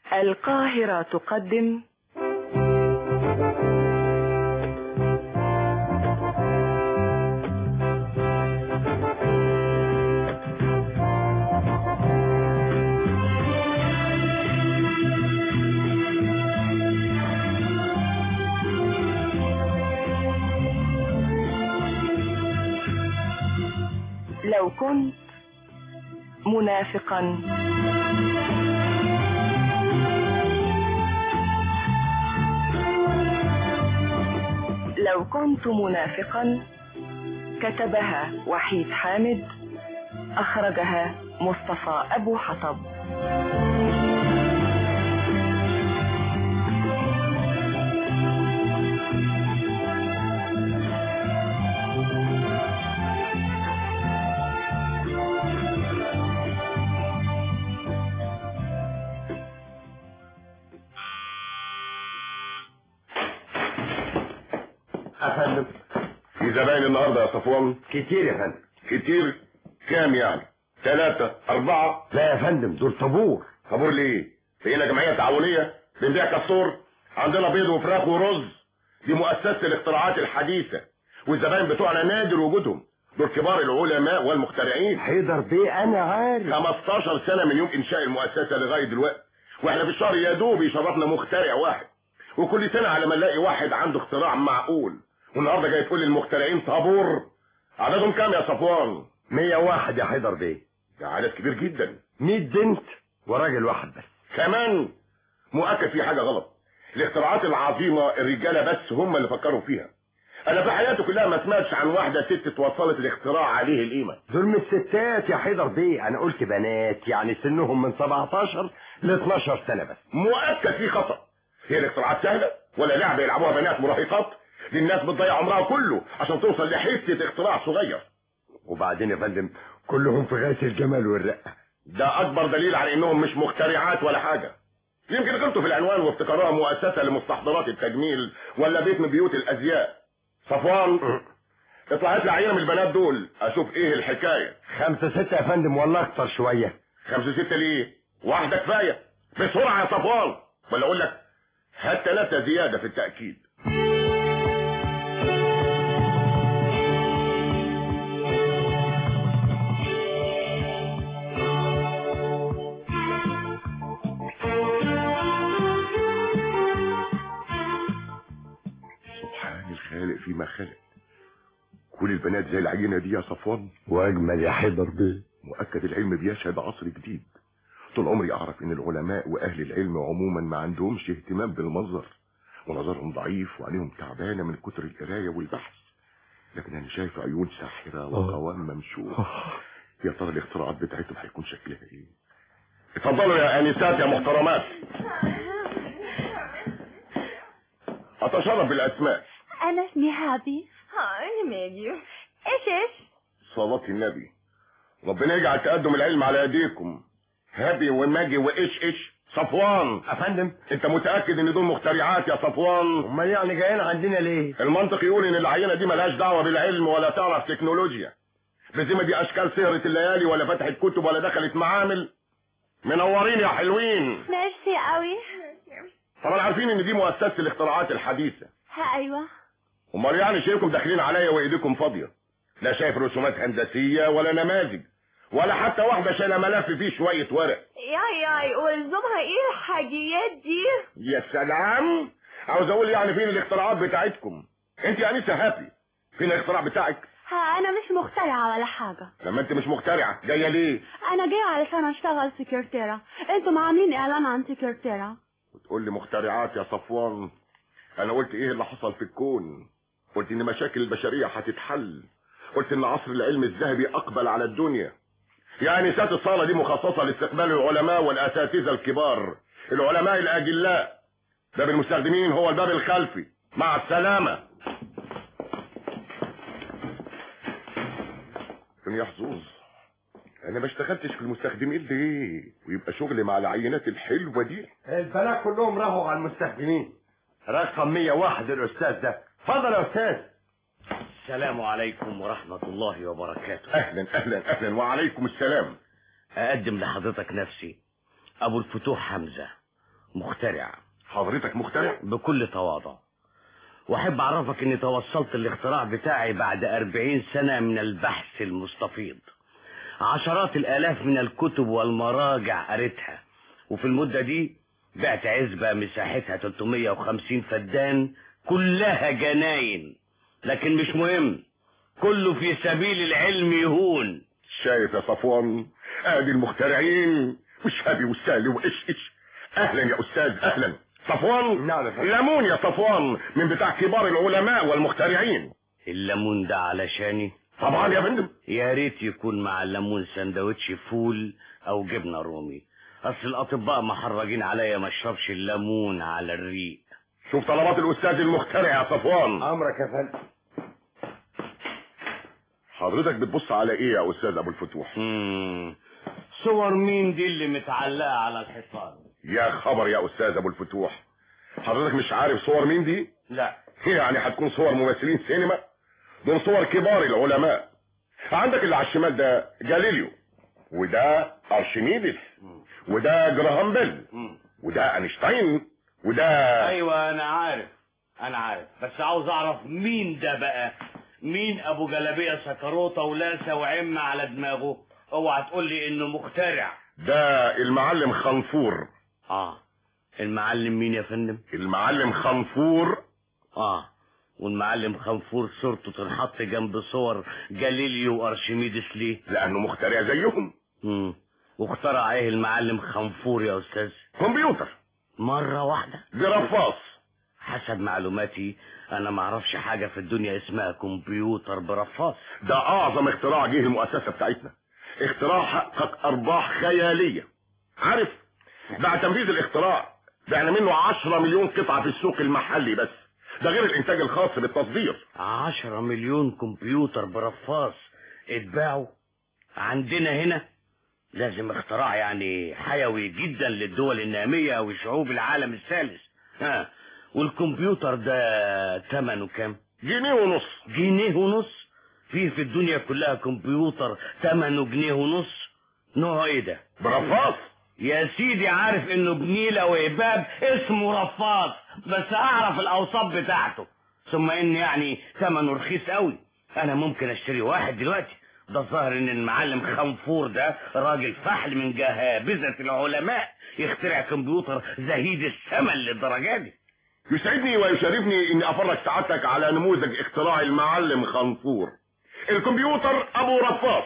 القاهرة تقدم لو كنت منافقا لو كنت منافقا كتبها وحيد حامد أخرجها مصطفى أبو حطب افندم في زباين النهارده يا صفوان كتير يا فندم كتير كام يعني ثلاثة أربعة لا يا فندم دول طابور طابور ليه في هنا جمعية تعاونية بنبيع كاستور عندنا بيض وفراخ ورز دي مؤسسة الاختراعات الحديثة والزباين بتوعنا نادر وجودهم دول كبار العلماء والمخترعين حيدر بيه انا عارف 15 سنة من يوم إنشاء المؤسسة لغاية دلوقتي واحنا في الشهر يا دوب يشرفنا مخترع واحد وكل سنة على ما نلاقي واحد عنده اختراع معقول والنهارده جاي تقول للمخترعين طابور عددهم كام يا صفوان 101 يا حيدر بيه ده عدد كبير جدا 100 بنت وراجل واحد بس كمان مؤكد في حاجة غلط الاختراعات العظيمة الرجالة بس هم اللي فكروا فيها انا في حياتي كلها ما سمعتش عن واحدة ست توصلت الاختراع عليه القيمة دول مش ستات يا حيدر بيه انا قلت بنات يعني سنهم من 17 ل 12 سنة بس مؤكد في خطأ هي الاختراعات سهلة ولا لعبة يلعبوها بنات مراهقات دي الناس بتضيع عمرها كله عشان توصل لحتة اختراع صغير وبعدين يا فندم كلهم في غاية الجمال والرقة ده اكبر دليل على انهم مش مخترعات ولا حاجة يمكن غلطوا في العنوان وافتكروها مؤسسة لمستحضرات التجميل ولا بيت من بيوت الازياء صفوان اطلعت لي عينة من البنات دول اشوف ايه الحكاية خمسة ستة يا فندم ولا اكتر شوية خمسة ستة ليه واحدة كفاية بسرعة يا صفوان ولا اقول لك هات ثلاثة زيادة في التأكيد سبحان الخالق فيما خلق كل البنات زي العينة دي يا صفوان واجمل يا حيدر بيه مؤكد العلم بيشهد عصر جديد طول عمري اعرف ان العلماء واهل العلم عموما ما عندهمش اهتمام بالمنظر ونظرهم ضعيف وعينيهم تعبانه من كتر القرايه والبحث لكن انا شايف عيون ساحره وقوام ممشوق يا ترى الاختراعات بتاعتهم هيكون شكلها ايه اتفضلوا يا انسات يا محترمات اتشرف بالاسماء أنا اسمي هابي أنا ماجي إيش إيش؟ صلاة النبي ربنا يجعل تقدم العلم على ايديكم هابي وماجي وايش ايش صفوان افندم انت متاكد ان دول مخترعات يا صفوان امال يعني جايين عندنا ليه المنطق يقول ان العينه دي ملهاش دعوه بالعلم ولا تعرف تكنولوجيا بزي دي اشكال سهره الليالي ولا فتحت كتب ولا دخلت معامل منورين يا حلوين ميرسي قوي طبعا عارفين ان دي مؤسسه الاختراعات الحديثه ها أيوة امال يعني شايفكم داخلين عليا وايديكم فاضيه لا شايف رسومات هندسيه ولا نماذج ولا حتى واحده شايله ملف فيه شويه ورق ياي ياي ولزومها ايه الحاجيات دي يا سلام عاوز اقول يعني فين الاختراعات بتاعتكم انت يا انسه هابي فين الاختراع بتاعك ها أنا مش مخترعة ولا حاجة لما انت مش مخترعه جايه ليه أنا جاية علشان أشتغل سكرتيرة أنتم عاملين إعلان عن سكرتيرة وتقول لي مخترعات يا صفوان انا قلت ايه اللي حصل في الكون قلت ان مشاكل البشريه هتتحل قلت ان عصر العلم الذهبي اقبل على الدنيا يعني سات الصاله دي مخصصه لاستقبال العلماء والاساتذه الكبار العلماء الاجلاء باب المستخدمين هو الباب الخلفي مع السلامه كان يا حظوظ انا ما اشتغلتش في المستخدمين ليه ويبقى شغلي مع العينات الحلوه دي البنات كلهم راحوا على المستخدمين رقم 101 الاستاذ ده اتفضل يا استاذ السلام عليكم ورحمة الله وبركاته اهلا اهلا اهلا وعليكم السلام أقدم لحضرتك نفسي أبو الفتوح حمزة مخترع حضرتك مخترع بكل تواضع واحب اعرفك اني توصلت الاختراع بتاعي بعد اربعين سنة من البحث المستفيض عشرات الالاف من الكتب والمراجع قريتها وفي المدة دي بعت عزبة مساحتها 350 فدان كلها جناين لكن مش مهم كله في سبيل العلم يهون شايف يا صفوان ادي المخترعين مش هابي وسالي وايش ايش اهلا يا استاذ اهلا صفوان نعم يا فندم. ليمون يا صفوان من بتاع كبار العلماء والمخترعين الليمون ده علشاني طبعا يا فندم يا ريت يكون مع الليمون سندوتش فول او جبنه رومي اصل الاطباء محرجين عليا ما اشربش الليمون على الريق شوف طلبات الاستاذ المخترع يا صفوان امرك يا فندم حضرتك بتبص على ايه يا استاذ ابو الفتوح مم. صور مين دي اللي متعلقه على الحيطان يا خبر يا استاذ ابو الفتوح حضرتك مش عارف صور مين دي لا يعني هتكون صور ممثلين سينما دول صور كبار العلماء عندك اللي على الشمال ده جاليليو وده ارشميدس وده جراهام بيل مم. وده اينشتاين وده ايوه انا عارف انا عارف بس عاوز اعرف مين ده بقى مين ابو جلابيه سكروطه ولاسه وعمه على دماغه اوعى تقول لي انه مخترع ده المعلم خنفور اه المعلم مين يا فندم المعلم خنفور اه والمعلم خنفور صورته تنحط جنب صور جاليليو وارشميدس ليه لانه مخترع زيهم مم. واخترع ايه المعلم خنفور يا استاذ كمبيوتر مرة واحدة جرافاص حسب معلوماتي انا ما اعرفش حاجة في الدنيا اسمها كمبيوتر برفاص ده اعظم اختراع جه المؤسسة بتاعتنا اختراع حقق ارباح خيالية عارف بعد تنفيذ الاختراع بعنا منه 10 مليون قطعة في السوق المحلي بس ده غير الانتاج الخاص بالتصدير عشرة مليون كمبيوتر برفاص اتباعوا عندنا هنا لازم اختراع يعني حيوي جدا للدول النامية وشعوب العالم الثالث ها والكمبيوتر ده ثمنه كام جنيه ونص جنيه ونص في في الدنيا كلها كمبيوتر ثمنه جنيه ونص نوعه ايه ده برفاص يا سيدي عارف انه بنيلة وهباب اسمه رفاض بس اعرف الاوصاف بتاعته ثم ان يعني ثمنه رخيص قوي انا ممكن اشتري واحد دلوقتي ده الظاهر ان المعلم خنفور ده راجل فحل من جهابذة العلماء يخترع كمبيوتر زهيد الثمن للدرجة دي يسعدني ويشرفني اني افرج سعادتك على نموذج اختراع المعلم خنفور الكمبيوتر ابو رفاص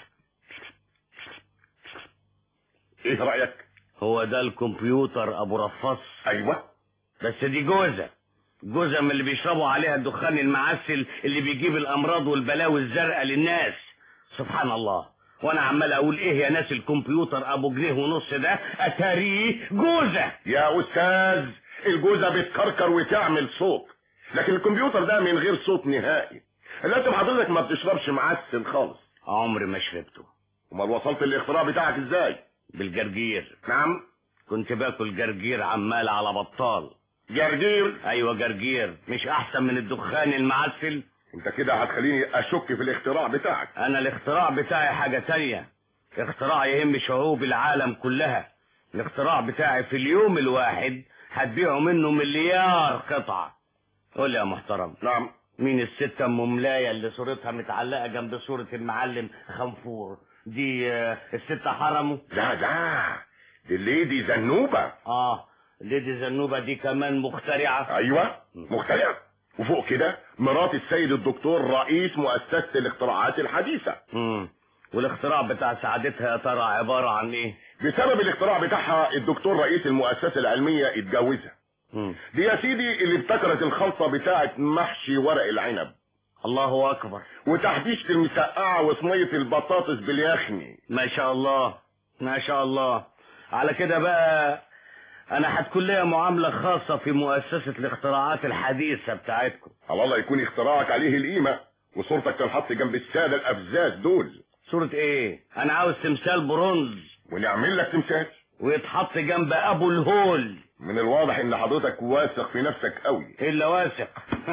ايه رأيك هو ده الكمبيوتر ابو رفاص ايوه بس دي جوزة جوزة من اللي بيشربوا عليها الدخان المعسل اللي بيجيب الامراض والبلاوي الزرقاء للناس سبحان الله وانا عمال اقول ايه يا ناس الكمبيوتر ابو جنيه ونص ده اتاريه جوزة يا استاذ الجوزة بتكركر وتعمل صوت لكن الكمبيوتر ده من غير صوت نهائي لازم حضرتك ما بتشربش معسل خالص عمري ما شربته امال وصلت الاختراع بتاعك ازاي بالجرجير نعم كنت باكل جرجير عمال على بطال جرجير ايوه جرجير مش احسن من الدخان المعسل انت كده هتخليني اشك في الاختراع بتاعك انا الاختراع بتاعي حاجة تانية اختراع يهم شعوب العالم كلها الاختراع بتاعي في اليوم الواحد هتبيعوا منه مليار قطعة قول لي يا محترم نعم مين الست ام ملاية اللي صورتها متعلقة جنب صورة المعلم خنفور دي آه، الست حرمه لا لا دي الليدي زنوبة اه ليدي زنوبة دي كمان مخترعة ايوه مختلف وفوق كده مرات السيد الدكتور رئيس مؤسسة الاختراعات الحديثة مم. والاختراع بتاع سعادتها يا ترى عبارة عن ايه بسبب الاختراع بتاعها الدكتور رئيس المؤسسة العلمية اتجوزها مم. دي يا سيدي اللي ابتكرت الخلطة بتاعة محشي ورق العنب الله اكبر وتحبيشة المسقعة وصينية البطاطس باليخني ما شاء الله ما شاء الله على كده بقى انا هتكون ليا معاملة خاصة في مؤسسة الاختراعات الحديثة بتاعتكم على الله يكون اختراعك عليه القيمة وصورتك تنحط جنب السادة الأفزاز دول صورة ايه انا عاوز تمثال برونز ونعمل لك تمثال ويتحط جنب ابو الهول من الواضح ان حضرتك واثق في نفسك قوي الا واثق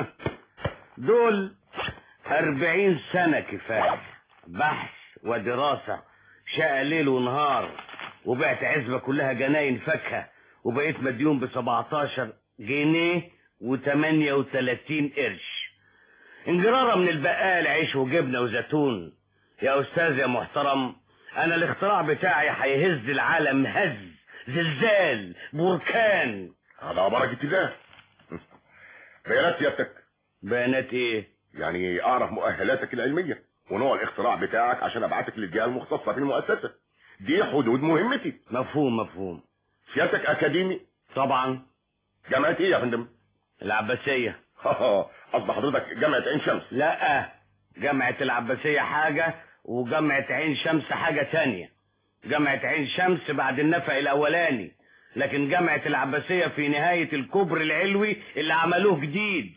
دول اربعين سنة كفاية بحث ودراسة شقى ليل ونهار وبعت عزبة كلها جناين فاكهة وبقيت مديون ب 17 جنيه و38 قرش انجرارة من البقال عيش وجبنة وزيتون يا أستاذ يا محترم أنا الاختراع بتاعي هيهز العالم هز زلزال بركان على بركة الله بيانات سيادتك بيانات إيه؟ يعني اعرف مؤهلاتك العلمية ونوع الاختراع بتاعك عشان ابعتك للجهة المختصة في المؤسسة دي حدود مهمتي مفهوم مفهوم سيادتك اكاديمي طبعا جامعة ايه يا فندم العباسية قصد حضرتك جامعة عين شمس لا جامعة العباسية حاجة وجامعة عين شمس حاجة تانية جامعة عين شمس بعد النفق الأولاني لكن جامعة العباسية في نهاية الكبر العلوي اللي عملوه جديد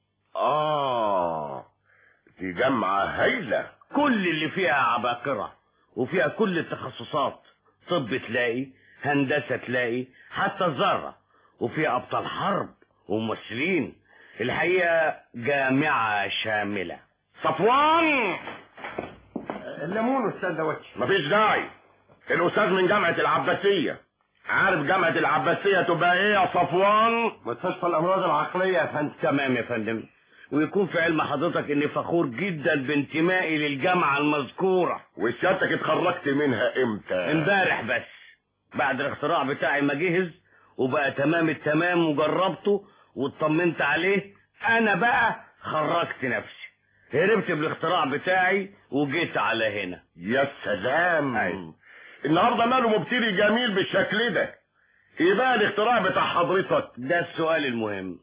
اه دي جامعة هايلة كل اللي فيها عباقرة وفيها كل التخصصات طب تلاقي هندسة تلاقي حتى الذرة وفيها أبطال حرب وممثلين الحقيقة جامعة شاملة صفوان الليمون استاذ دوتش مفيش داعي الاستاذ من جامعة العباسية عارف جامعة العباسية تبقى ايه يا صفوان مستشفى الامراض العقليه يا فندم تمام يا فندم ويكون في علم حضرتك اني فخور جدا بانتمائي للجامعة المذكورة وسيادتك اتخرجت منها امتى امبارح بس بعد الاختراع بتاعي ما جهز وبقى تمام التمام وجربته واطمنت عليه انا بقى خرجت نفسي هربت بالاختراع بتاعي وجيت على هنا يا سلام أيوة. النهارده ماله مبتلي جميل بالشكل ده ايه بقى الاختراع بتاع حضرتك ده السؤال المهم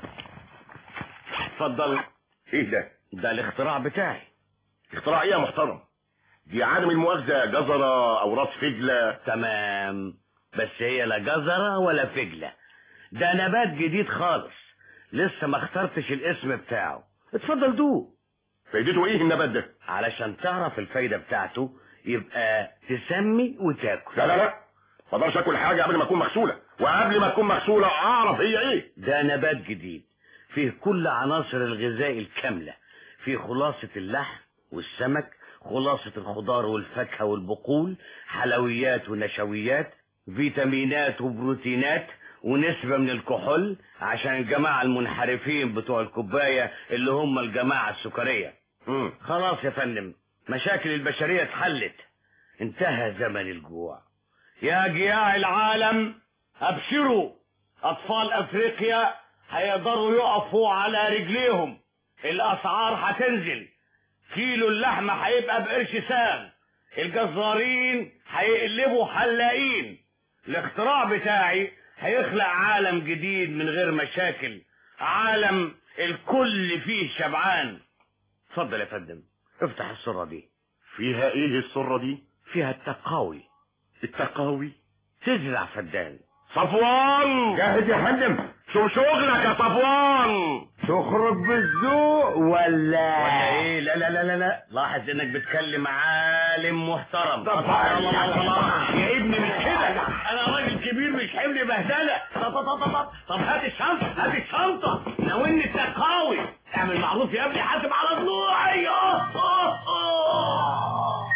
اتفضل ايه ده ده الاختراع بتاعي اختراع ايه يا محترم دي عالم المؤاخذة جزرة او راس فجلة تمام بس هي لا جزرة ولا فجلة ده نبات جديد خالص لسه ما اخترتش الاسم بتاعه اتفضل دوق فايدته ايه النبات ده علشان تعرف الفايدة بتاعته يبقى تسمي وتاكل لا لا لا ما اقدرش اكل حاجة قبل ما اكون مغسولة وقبل ما تكون مغسولة اعرف هي ايه ده نبات جديد فيه كل عناصر الغذاء الكاملة فيه خلاصة اللحم والسمك خلاصة الخضار والفاكهة والبقول حلويات ونشويات فيتامينات وبروتينات ونسبة من الكحول عشان الجماعة المنحرفين بتوع الكوباية اللي هم الجماعة السكرية مم. خلاص يا فندم مشاكل البشرية اتحلت انتهى زمن الجوع يا جياع العالم ابشروا اطفال افريقيا هيقدروا يقفوا على رجليهم الاسعار هتنزل كيلو اللحمة هيبقى بقرش سام الجزارين هيقلبوا حلاقين الاختراع بتاعي هيخلق عالم جديد من غير مشاكل عالم الكل فيه شبعان اتفضل يا فندم افتح السرة دي فيها ايه السرة دي فيها التقاوي التقاوي تزرع فدان صفوان جاهز يا فندم شوف شغلك يا صفوان تخرج بالذوق ولا ولا ايه لا لا لا لا لا لاحظ انك بتكلم عالم محترم طب الله الله الله يا ابني مش كده انا راجل كبير مش حمل بهدله طب طب طب طب طب هات الشنطه هات الشنطه ناولني التقاوي اعمل معروف يا ابني حاسب على ضلوعي أوه، أوه، أوه.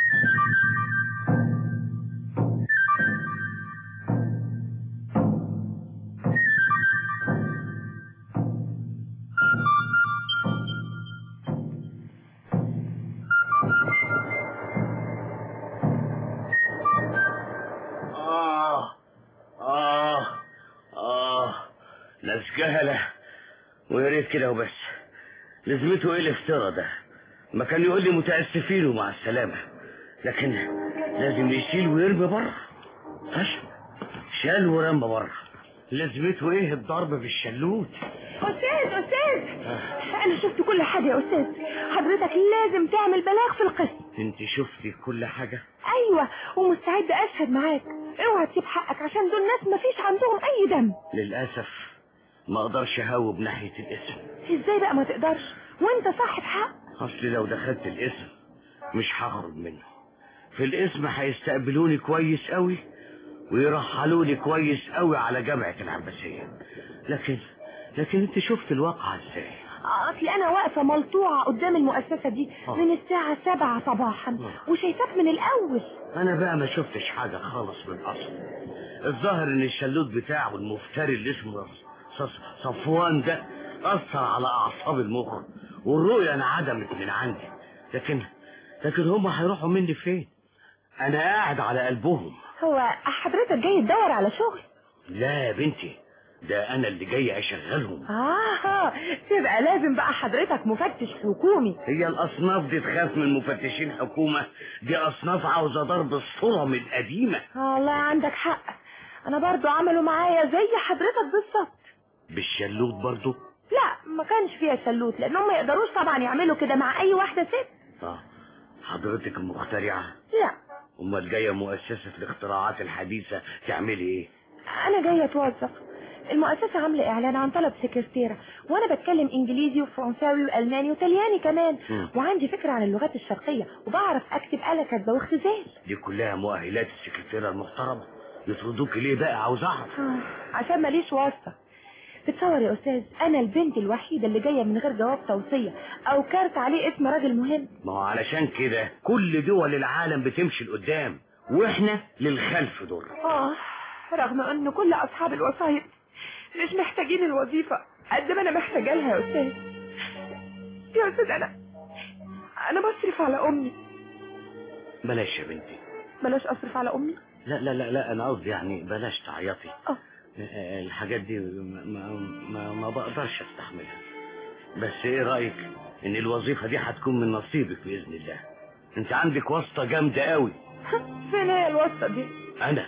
آه آه آه ناس جهلة ويا ريت كده وبس لازمته ايه الافتراء ده ما كان يقول لي متأسفين ومع السلامة لكن لازم يشيل ويرمي بره طش شال ورمى بره لازمته ايه الضرب بالشلوت أستاذ أستاذ أنا شفت كل حاجة يا أستاذ حضرتك لازم تعمل بلاغ في القسم انت شفتي كل حاجة أيوة ومستعد أشهد معاك اوعى تسيب حقك عشان دول ناس مفيش عندهم أي دم للأسف ما اقدرش اهاوب ناحية الاسم إزاي بقى ما تقدرش وأنت صاحب حق اصل لو دخلت الاسم مش هخرج منه في الاسم هيستقبلوني كويس قوي ويرحلوني كويس قوي على جامعة العباسية لكن لكن انت شفت الواقعة ازاي أصلي أنا واقفة ملطوعة قدام المؤسسة دي آه. من الساعة سبعة صباحا آه. وشايفاك من الأول انا بقى ما شفتش حاجة خالص من اصل الظاهر ان الشلوت بتاعه المفتري اللي اسمه ص- صفوان ده اثر على اعصاب المخ والرؤية انعدمت من عندي لكن لكن هم هيروحوا مني فين انا قاعد على قلبهم هو حضرتك جاي تدور على شغل لا يا بنتي ده انا اللي جاي اشغلهم اه تبقى لازم بقى حضرتك مفتش حكومي هي الاصناف دي تخاف من مفتشين حكومة دي اصناف عاوزة ضرب الصرم القديمة آه، والله عندك حق انا برضو عملوا معايا زي حضرتك بالظبط بالشلوت برضو لا ما كانش فيها شلوت لانهم ما يقدروش طبعا يعملوا كده مع اي واحده ست اه حضرتك مخترعة لا امال جاية مؤسسة الاختراعات الحديثة تعملي ايه انا جايه اتوظف المؤسسة عاملة اعلان عن طلب سكرتيرة وانا بتكلم انجليزي وفرنساوي والماني وطلياني كمان مم. وعندي فكرة عن اللغات الشرقية وبعرف اكتب آلة كاتبة واختزال دي كلها مؤهلات السكرتيرة المحترمة يطردوك ليه بقى عاوز اعرف آه، عشان ماليش واسطة تتصور يا استاذ انا البنت الوحيدة اللي جاية من غير جواب توصية او كارت عليه اسم راجل مهم ما هو علشان كده كل دول العالم بتمشي لقدام واحنا للخلف دور اه رغم ان كل اصحاب الوسايط مش محتاجين الوظيفة قد ما انا محتاجة لها يا استاذ يا استاذ انا انا بصرف على امي بلاش يا بنتي بلاش اصرف على امي لا لا لا لا انا قصدي يعني بلاش تعيطي اه آه، الحاجات دي ما, ما, ما, ما بقدرش استحملها بس ايه رأيك ان الوظيفة دي هتكون من نصيبك بإذن الله انت عندك واسطة جامدة قوي فين هي الواسطة دي انا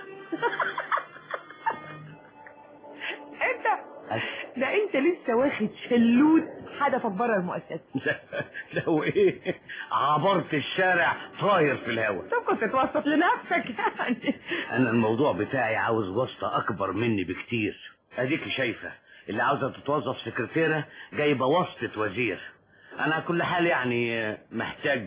انت ده انت لسه واخد شلوت حدفك بره المؤسسة لو ايه عبرت الشارع طاير في الهواء طب كنت توسط لنفسك يعني انا الموضوع بتاعي عاوز واسطة اكبر مني بكتير اديك شايفة اللي عاوزة تتوظف سكرتيرة جايبة واسطة وزير انا على كل حال يعني محتاج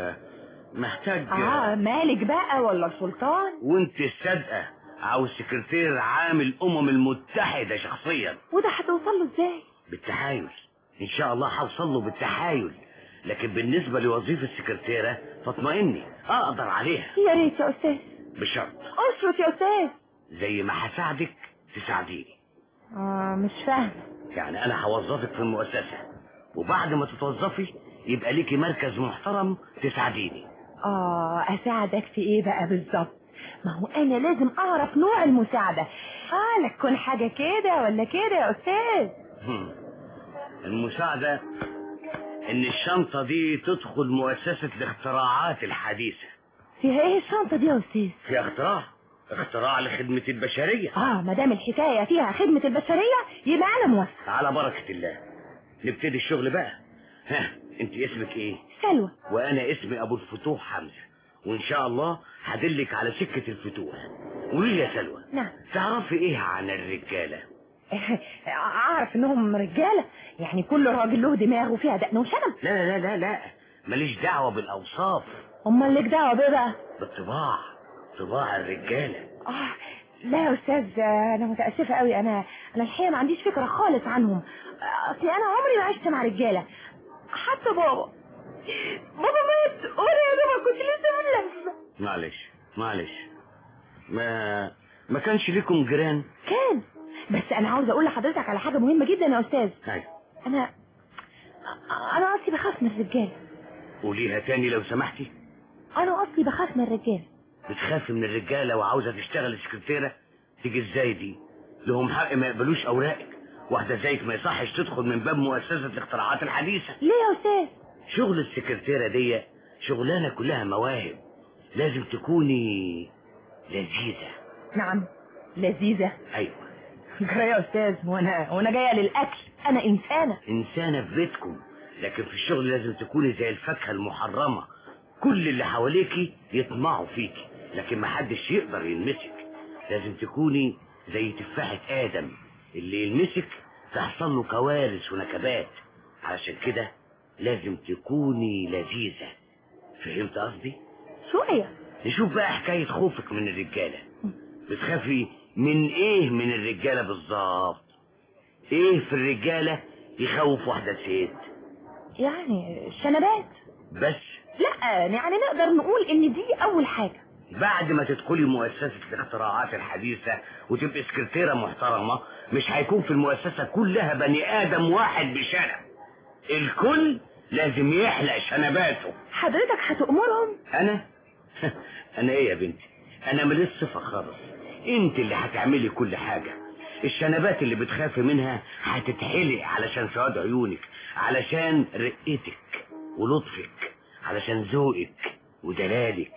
محتاج اه مالك بقى ولا سلطان وانت الصادقة عاوز سكرتير عام الامم المتحدة شخصيا وده هتوصل له ازاي بالتحايل ان شاء الله هوصل له بالتحايل لكن بالنسبة لوظيفة السكرتيرة فاطمئني اقدر عليها يا ريت يا استاذ بشرط اشرط يا استاذ زي ما هساعدك تساعديني اه مش فاهمة يعني انا هوظفك في المؤسسة وبعد ما تتوظفي يبقى ليكي مركز محترم تساعديني اه اساعدك في ايه بقى بالظبط ما هو انا لازم اعرف نوع المساعدة اه لا تكون حاجة كده ولا كده يا استاذ هم. المساعدة ان الشنطة دي تدخل مؤسسة الاختراعات الحديثة فيها ايه الشنطة دي يا استاذ في اختراع اختراع لخدمة البشرية اه ما دام الحكاية فيها خدمة البشرية يبقى انا موافقة على بركة الله نبتدي الشغل بقى ها انت اسمك ايه سلوى وانا اسمي ابو الفتوح حمزة وان شاء الله هدلك على سكة الفتوح قولي لي يا سلوى نعم تعرفي ايه عن الرجالة اعرف انهم رجالة يعني كل راجل له دماغ وفيها دقن وشنب لا لا لا لا ماليش دعوة بالاوصاف امال لك دعوة بيه بقى بالطباع طباع الرجالة اه لا يا استاذ انا متاسفه قوي انا انا الحقيقه ما عنديش فكره خالص عنهم اصل انا عمري ما عشت مع رجاله حتى بابا بابا مات وانا يا دوبك كنت لسه ملفه معلش معلش ما ما كانش ليكم جيران كان بس انا عاوز اقول لحضرتك على حاجه مهمه جدا يا استاذ ايوه انا انا اصلي بخاف من الرجاله قوليها تاني لو سمحتي انا اصلي بخاف من الرجاله بتخافي من الرجالة وعاوزة تشتغل سكرتيرة تيجي ازاي دي لهم حق ما يقبلوش اوراقك واحدة زيك ما يصحش تدخل من باب مؤسسة الاختراعات الحديثة ليه يا استاذ شغل السكرتيرة دي شغلانة كلها مواهب لازم تكوني لذيذة نعم لذيذه ايوه جرى يا استاذ وانا وانا جايه للاكل انا انسانه انسانة في بيتكم لكن في الشغل لازم تكوني زي الفاكهة المحرمة كل اللي حواليكي يطمعوا فيكي لكن محدش يقدر يلمسك لازم تكوني زي تفاحة آدم اللي يلمسك تحصل له كوارث ونكبات علشان كده لازم تكوني لذيذة فهمت قصدي؟ شويه نشوف بقى حكاية خوفك من الرجالة بتخافي من ايه من الرجالة بالظبط ايه في الرجالة يخوف واحدة ست يعني الشنبات بس لا يعني نقدر نقول ان دي اول حاجة بعد ما تدخلي مؤسسة الاختراعات الحديثة وتبقي سكرتيرة محترمة مش هيكون في المؤسسة كلها بني آدم واحد بشنب الكل لازم يحلق شنباته حضرتك هتأمرهم أنا؟ أنا إيه يا بنتي؟ أنا ماليش صفة خالص أنت اللي هتعملي كل حاجة الشنبات اللي بتخافي منها هتتحلق علشان سواد عيونك علشان رقتك ولطفك علشان ذوقك ودلالك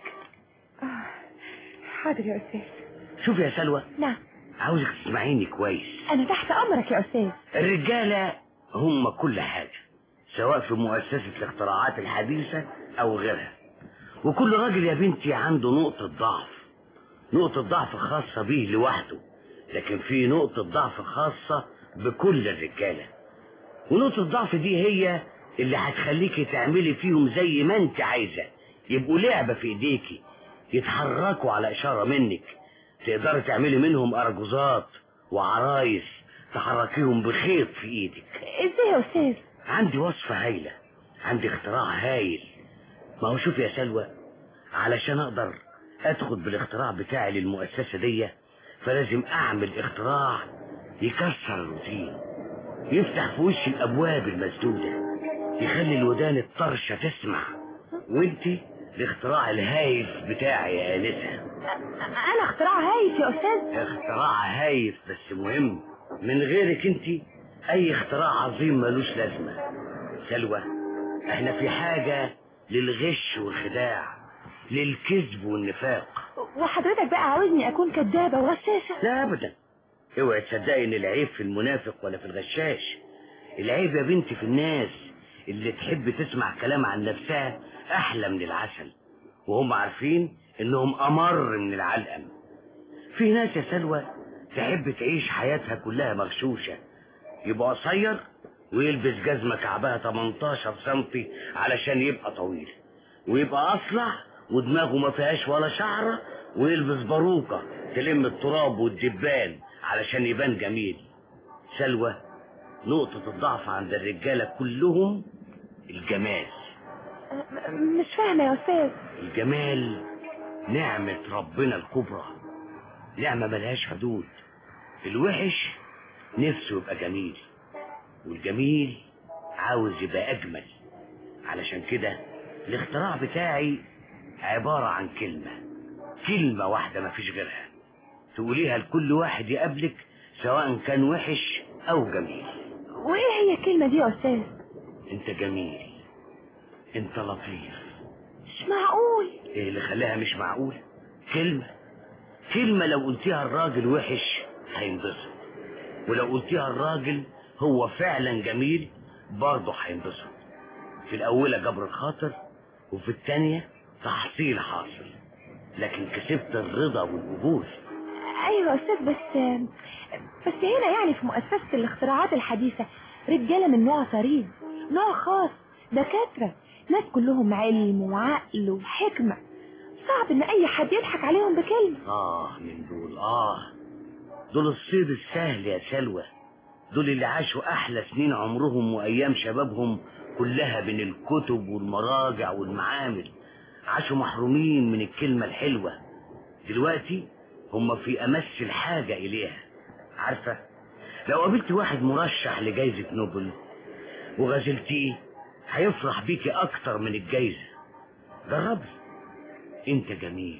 حاضر يا أستاذ شوفي يا سلوى نعم عاوزك تسمعيني كويس أنا تحت أمرك يا أستاذ الرجالة هم كل حاجة سواء في مؤسسة الاختراعات الحديثة أو غيرها وكل راجل يا بنتي عنده نقطة ضعف نقطة ضعف خاصة بيه لوحده لكن في نقطة ضعف خاصة بكل الرجالة ونقطة الضعف دي هي اللي هتخليكي تعملي فيهم زي ما انت عايزة يبقوا لعبة في ايديكي يتحركوا على اشارة منك تقدري تعملي منهم ارجوزات وعرايس تحركيهم بخيط في ايدك إزاي يا أستاذ عندي وصفة هايلة عندي اختراع هايل ما هو شوف يا سلوى علشان اقدر ادخل بالاختراع بتاعي للمؤسسة دي فلازم اعمل اختراع يكسر الروتين يفتح في وش الابواب المسدودة يخلي الودان الطرشة تسمع وانتي الاختراع الهايف بتاعي يا انسة أنا اختراع هايف يا أستاذ اختراع هايف بس مهم من غيرك انت اي اختراع عظيم ملوش لازمة سلوى احنا في حاجة للغش والخداع للكذب والنفاق وحضرتك بقى عاوزني أكون كدابة وغشاشة لا ابدا اوعي تصدقي ان العيب في المنافق ولا في الغشاش العيب يا بنتي في الناس اللي تحب تسمع كلام عن نفسها احلى من العسل وهم عارفين انهم امر من العلقم في ناس يا سلوى تحب تعيش حياتها كلها مغشوشة يبقى قصير ويلبس جزمة كعبها 18 سنتي علشان يبقى طويل ويبقى أصلع ودماغه ما فيهاش ولا شعرة ويلبس باروكة تلم التراب والدبان علشان يبان جميل سلوى نقطة الضعف عند الرجالة كلهم الجمال م- مش فاهمة يا أستاذ الجمال نعمة ربنا الكبرى نعمة ملهاش حدود الوحش نفسه يبقى جميل والجميل عاوز يبقى أجمل علشان كده الاختراع بتاعي عبارة عن كلمة كلمة واحدة مفيش غيرها تقوليها لكل واحد يقابلك سواء كان وحش أو جميل وإيه هي الكلمة دي يا أستاذ انت جميل انت لطيف مش معقول ايه اللي خلاها مش معقول كلمة كلمة لو قلتيها الراجل وحش هينبسط ولو قلتيها الراجل هو فعلا جميل برضه هينبسط في الأولى جبر الخاطر وفي الثانية تحصيل حاصل لكن كسبت الرضا والقبول أيوة يا أستاذ بس بس هنا يعني في مؤسسة الاختراعات الحديثة رجالة من نوع فريد نوع خاص دكاترة ناس كلهم علم وعقل وحكمة صعب إن أي حد يضحك عليهم بكلمة آه من دول آه دول الصيد السهل يا سلوى دول اللي عاشوا أحلى سنين عمرهم وأيام شبابهم كلها بين الكتب والمراجع والمعامل عاشوا محرومين من الكلمة الحلوة دلوقتي هم في أمس الحاجة إليها عارفة لو قابلت واحد مرشح لجائزة نوبل وغزلتيه هيفرح بيكي أكتر من الجايزة جربي انت جميل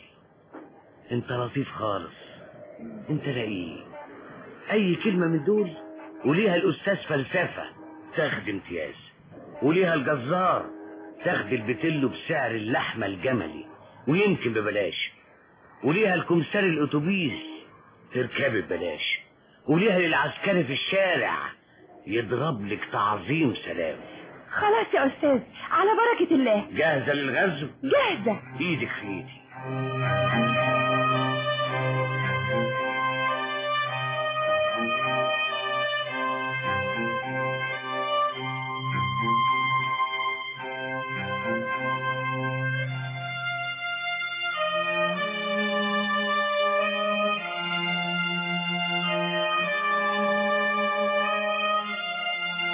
انت لطيف خالص انت رقيق اي كلمة من دول وليها الاستاذ فلسفة تاخد امتياز وليها الجزار تاخد البتلو بسعر اللحمة الجملي ويمكن ببلاش وليها الكمسار الاتوبيس تركبي ببلاش وليها للعسكري في الشارع يضرب لك تعظيم سلام خلاص يا أستاذ على بركة الله جاهزة للغزو جاهزة ايدك في ايدي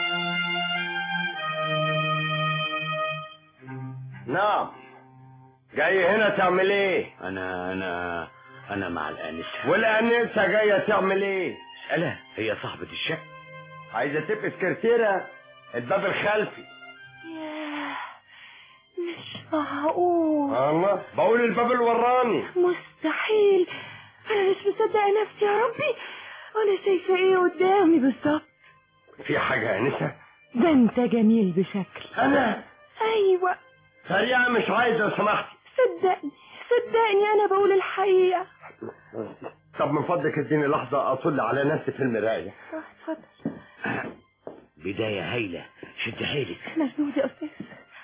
نعم جاي هنا تعمل ايه انا انا انا مع الانسه والانسه جايه تعمل ايه اسالها هي صاحبه الشقه عايزه تبقى سكرتيره الباب الخلفي ياه مش معقول الله بقول الباب الوراني مستحيل انا مش مصدقه نفسي يا ربي انا شايفه ايه قدامي بالظبط في حاجه يا انسه ده انت جميل بشكل انا ايوه سريعه مش عايزه لو سمحتي صدقني صدقني انا بقول الحقيقه طب من فضلك اديني لحظه اطل على نفسي في المرايه آه، اتفضل بدايه هايله شد حيلك مجنون يا استاذ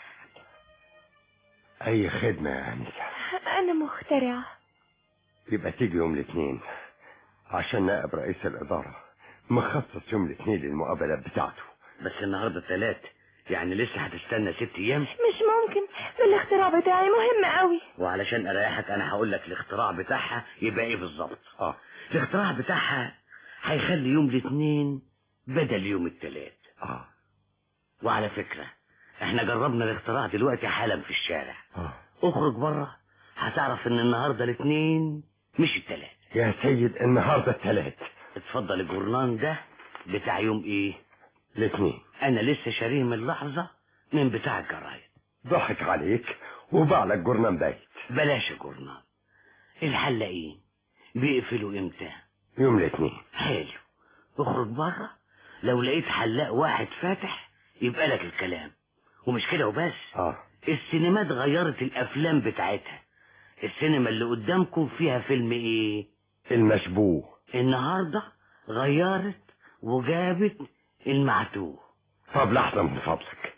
اي خدمه يا انسه انا مخترعه يبقى تيجي يوم الاثنين عشان نائب رئيس الاداره مخصص يوم الاثنين للمقابلات بتاعته بس النهارده الثلاث يعني لسه هتستنى ست ايام مش ممكن ده الاختراع بتاعي مهم قوي وعلشان اريحك انا هقول لك الاختراع بتاعها يبقى ايه بالظبط اه الاختراع بتاعها هيخلي يوم الاثنين بدل يوم الثلاث اه وعلى فكره احنا جربنا الاختراع دلوقتي حالا في الشارع اه اخرج بره هتعرف ان النهارده الاثنين مش الثلاث يا سيد النهارده الثلاث اتفضل الجورنان ده بتاع يوم ايه الاثنين انا لسه شاريه من لحظه من بتاع الجرايد ضحك عليك وباع لك جرنان بايت بلاش الجورنان الحلاقين بيقفلوا امتى يوم الاثنين حلو اخرج بره لو لقيت حلاق واحد فاتح يبقى لك الكلام ومش كده وبس اه السينمات غيرت الافلام بتاعتها السينما اللي قدامكم فيها فيلم ايه المشبوه النهارده غيرت وجابت المعتوه طب لحظه من فضلك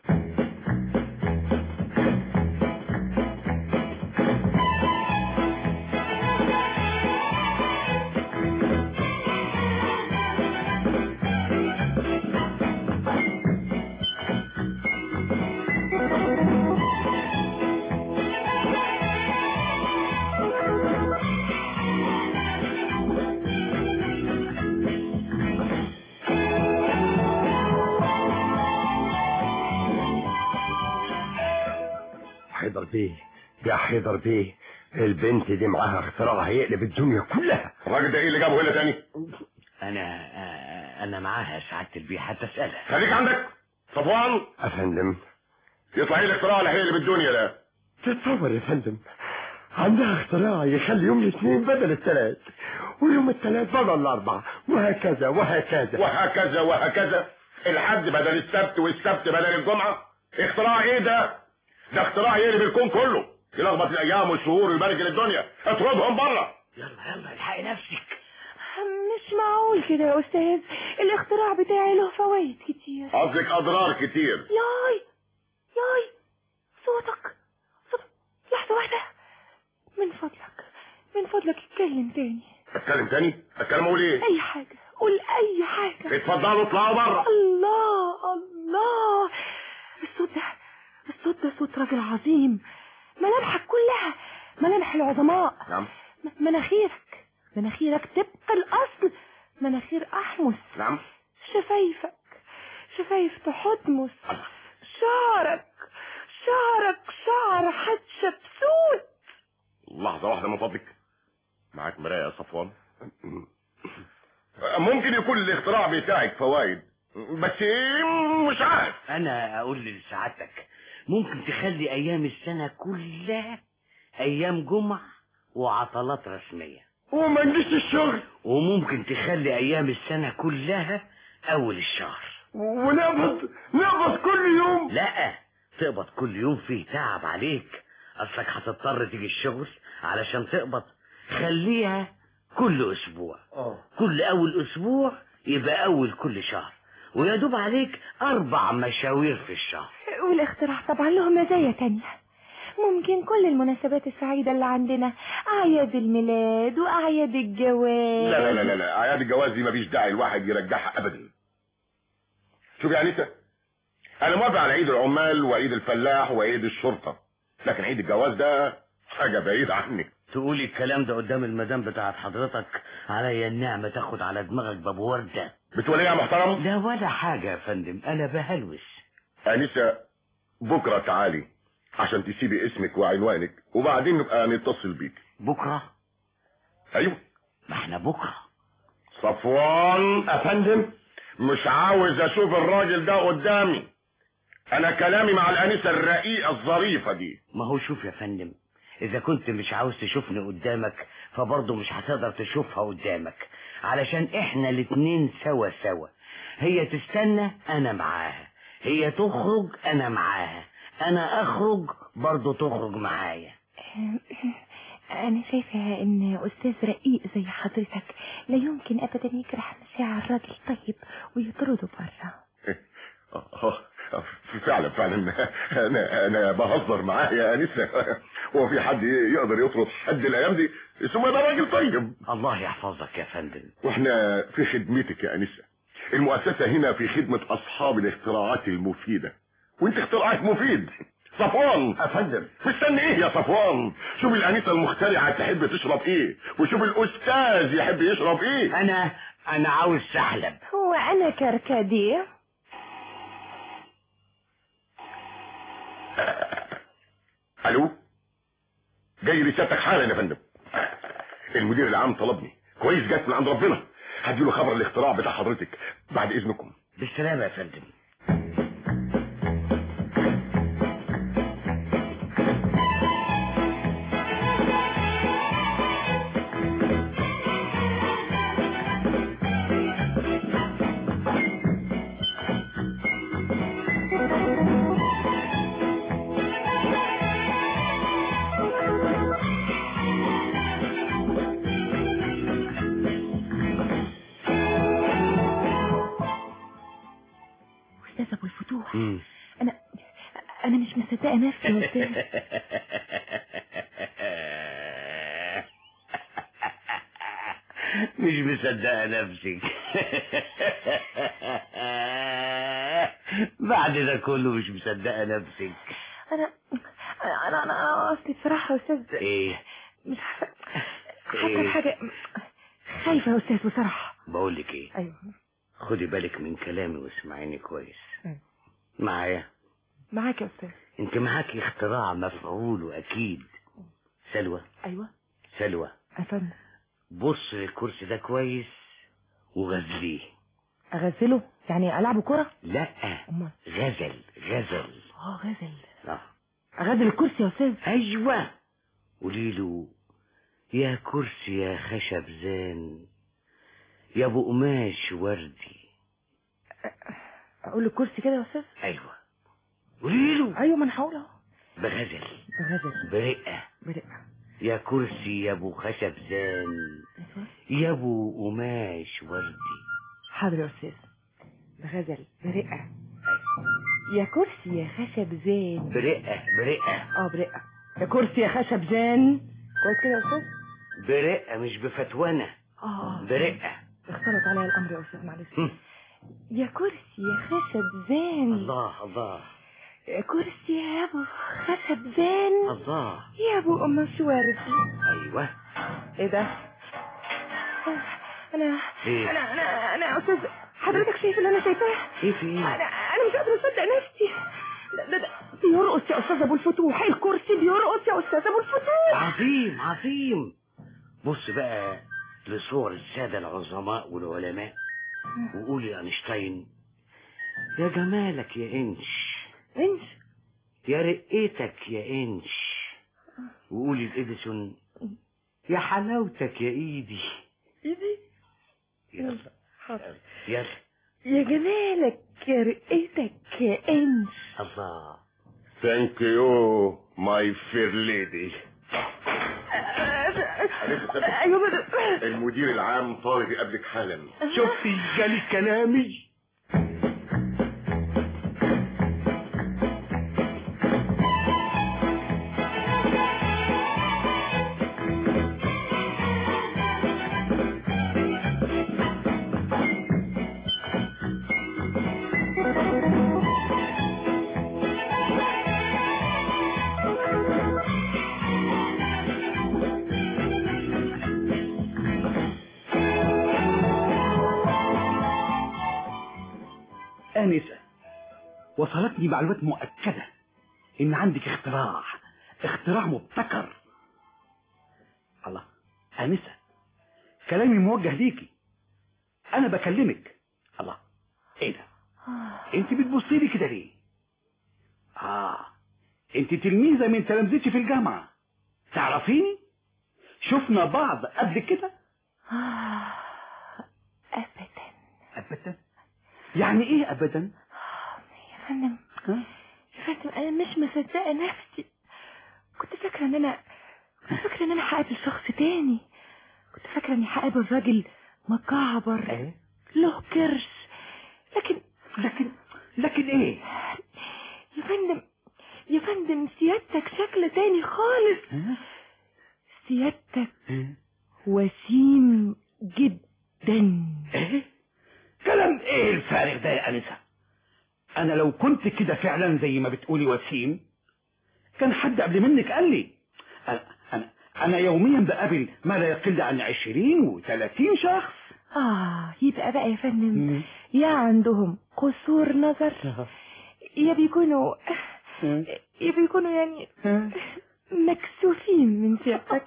حيدر بيه يا حيدر بيه البنت دي معاها اختراع هيقلب الدنيا كلها الراجل ده ايه اللي جابه هنا تاني انا آه، انا معاها يا سعاده البيه حتى اسالها خليك عندك صفوان يا فندم يطلع ايه الاختراع اللي هيقلب الدنيا ده تتصور يا فندم عندها اختراع يخلي يوم الاثنين بدل الثلاث ويوم الثلاث بدل الاربعاء وهكذا وهكذا وهكذا وهكذا الحد بدل السبت والسبت بدل الجمعة اختراع ايه ده ده اختراع يقلب الكون كله يلخبط الايام والشهور ويبارك الدنيا اطردهم بره يلا يلا الحقي نفسك مش معقول كده يا استاذ الاختراع بتاعي له فوائد كتير قصدك اضرار كتير ياي ياي صوتك صوتك لحظة واحدة من فضلك من فضلك اتكلم تاني اتكلم تاني اتكلم اقول ايه اي حاجة قول اي حاجة اتفضلوا اطلعوا بره الله الله الصوت ده الصوت ده صوت راجل عظيم ملامحك كلها ملامح العظماء نعم م- مناخيرك مناخيرك طبق الاصل مناخير احمس نعم شفايفك شفايف تحتمس شعرك شعرك شعر حتشبسوت لحظة واحدة من فضلك معاك مراية يا صفوان ممكن يكون الاختراع بتاعك فوائد بس ايه مش عارف انا اقول لسعادتك ممكن تخلي ايام السنه كلها ايام جمعه وعطلات رسميه وما نجيش الشغل وممكن تخلي ايام السنه كلها اول الشهر ونقبض نقبض كل يوم لا تقبض كل يوم فيه تعب عليك اصلك هتضطر تيجي الشغل علشان تقبض خليها كل اسبوع اه كل اول اسبوع يبقى اول كل شهر ويا دوب عليك اربع مشاوير في الشهر والاختراع طبعا له مزايا تانية ممكن كل المناسبات السعيدة اللي عندنا أعياد الميلاد وأعياد الجواز لا لا لا لا, لا. اعياد الجواز دي مفيش داعي الواحد يرجعها ابدا شوف يا انسه انا موافق على عيد العمال وعيد الفلاح وعيد الشرطه لكن عيد الجواز ده حاجه بعيده عنك تقولي الكلام ده قدام المدام بتاعت حضرتك عليا النعمة تاخد على دماغك باب وردة بتقول ايه يا محترم لا ولا حاجة يا فندم انا بهلوس انسه بكره تعالي عشان تسيبي اسمك وعنوانك وبعدين نبقى نتصل بيك بكرة ايوه ما احنا بكرة صفوان افندم مش عاوز اشوف الراجل ده قدامي انا كلامي مع الانسه الرقيقه الظريفه دي ما هو شوف يا فندم اذا كنت مش عاوز تشوفني قدامك فبرضه مش هتقدر تشوفها قدامك علشان احنا الاتنين سوا سوا هي تستنى انا معاها هي تخرج انا معاها انا اخرج برضه تخرج معايا أنا شايفة إن أستاذ رقيق زي حضرتك لا يمكن أبدا يجرح مشاعر الراجل طيب ويطرده برا آه، آه، فعلا فعلا انا انا بهزر معاه يا انسه هو في حد يقدر يطرد حد الايام دي ثم ده راجل طيب الله يحفظك يا فندم واحنا في خدمتك يا انسه المؤسسه هنا في خدمه اصحاب الاختراعات المفيده وانت اختراعك مفيد صفوان افندم مستني ايه يا صفوان شوف الانسه المخترعه تحب تشرب ايه وشوف الاستاذ يحب يشرب ايه انا انا عاوز سحلب هو أنا كركديه الو جاي رسالتك حالا يا فندم المدير العام طلبني كويس جت من عند ربنا هديله خبر الاختراع بتاع حضرتك بعد اذنكم بالسلامة يا فندم أستاذ أبو الفتوح مم. أنا أنا مش مصدقة نفسي يا أستاذ مش مصدقة نفسك بعد ده كله مش مصدقة نفسك أنا أنا أنا, أنا أصلي بصراحة يا أستاذ ايه مش عارفة إيه؟ حاسة بحاجة خايفة يا أستاذ بصراحة بقول لك ايه أيوه خدي بالك من كلامي واسمعيني كويس مم. معايا معاك يا أستاذ انت معاكي اختراع مفعول واكيد سلوى أيوه سلوى أفهم بص للكرسي ده كويس وغزليه أغزله يعني ألعبه كرة لا أمال غزل غزل اه غزل اه أغزل الكرسي يا أستاذ ايوه قولي له يا كرسي يا خشب زان يا ابو قماش وردي أقول الكرسي كده يا أستاذ ايوه قولي له أيوه ما أنا هقول أهو بغزل غزل برقه برقة يا كرسي يا ابو خشب زان يا ابو قماش وردي حاضر يا أستاذ بغزل برقة يا كرسي يا خشب زين برقه برقه اه برقة يا كرسي يا خشب زين كويس كده يا أستاذ برقه مش بفتوانه اه برقه اختلط عليا الأمر يا أستاذ معلش هم. يا كرسي يا خشب زين الله الله يا كرسي يا أبو خشب زين الله يا أبو قماش وردي ايوه ايه ده انا ايه انا انا انا يا استاذ حضرتك شايف اللي انا شايفاه ايه في ايه انا انا مش قادره اصدق نفسي ده ده ده بيرقص يا استاذ ابو الفتوح الكرسي بيرقص يا استاذ ابو الفتوح عظيم عظيم بص بقى لصور السادة العظماء والعلماء وقول يا أينشتاين يا جمالك يا إنش انت يا رقيتك يا إنش وقولي لإديسون يا حلاوتك يا إيدي ايدي يلا حاضر يلا يا جمالك يا رقيتك يا انش الله ثانك يو ماي فير ليدي ايوه بدر المدير العام طالب يقابلك حالا شفتي جالي كلامي آنسة وصلتني معلومات مؤكدة ان عندك اختراع اختراع مبتكر الله انسه كلامي موجه ليكي انا بكلمك الله ايه ده انت بتبصي لي كده ليه اه انت تلميذه من تلامذتي في الجامعه تعرفيني شفنا بعض قبل كده آه، أبدا ابدا يعني ايه ابدا يا فندم ها؟ يا فندم أنا مش مصدقة نفسي كنت فاكرة إن أنا كنت فاكرة إن أنا هقابل شخص تاني كنت فاكرة إني هقابل راجل مكعبر ايه له كرش لكن لكن لكن ايه يا فندم يا فندم سيادتك شكل تاني خالص ها؟ سيادتك ها؟ وسيم جدا ايه كلام ايه الفارغ ده يا انسه انا لو كنت كده فعلا زي ما بتقولي وسيم كان حد قبل منك قال لي انا انا انا يوميا بقابل ما لا يقل عن عشرين وثلاثين شخص آه يبقى بقى يا فندم يا عندهم قصور نظر يا بيكونوا يا بيكونوا يعني مكسوفين من سيادتك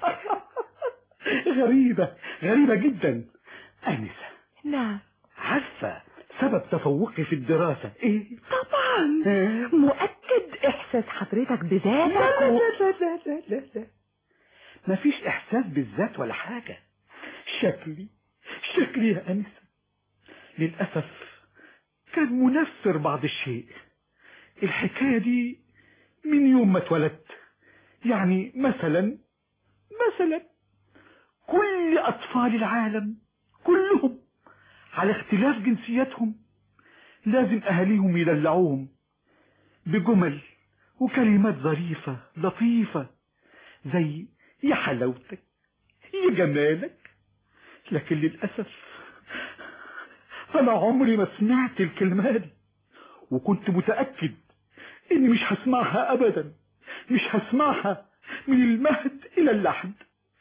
غريبة غريبة جدا أنسة نعم عارفة سبب تفوقي في الدراسة ايه طبعا ها؟ مؤكد إحساس حضرتك بذاتك لا و... لا لا لا لا لا لا مفيش إحساس بالذات ولا حاجة شكلي شكلي يا أنسة للأسف كان منفر بعض الشيء الحكاية دي من يوم ما اتولدت يعني مثلا مثلا كل أطفال العالم كلهم على اختلاف جنسياتهم لازم أهاليهم يدلعوهم بجمل وكلمات ظريفة لطيفة زي يا حلاوتك يا جمالك لكن للأسف أنا عمري ما سمعت الكلمة دي وكنت متأكد إني مش هسمعها أبدا مش هسمعها من المهد إلى اللحد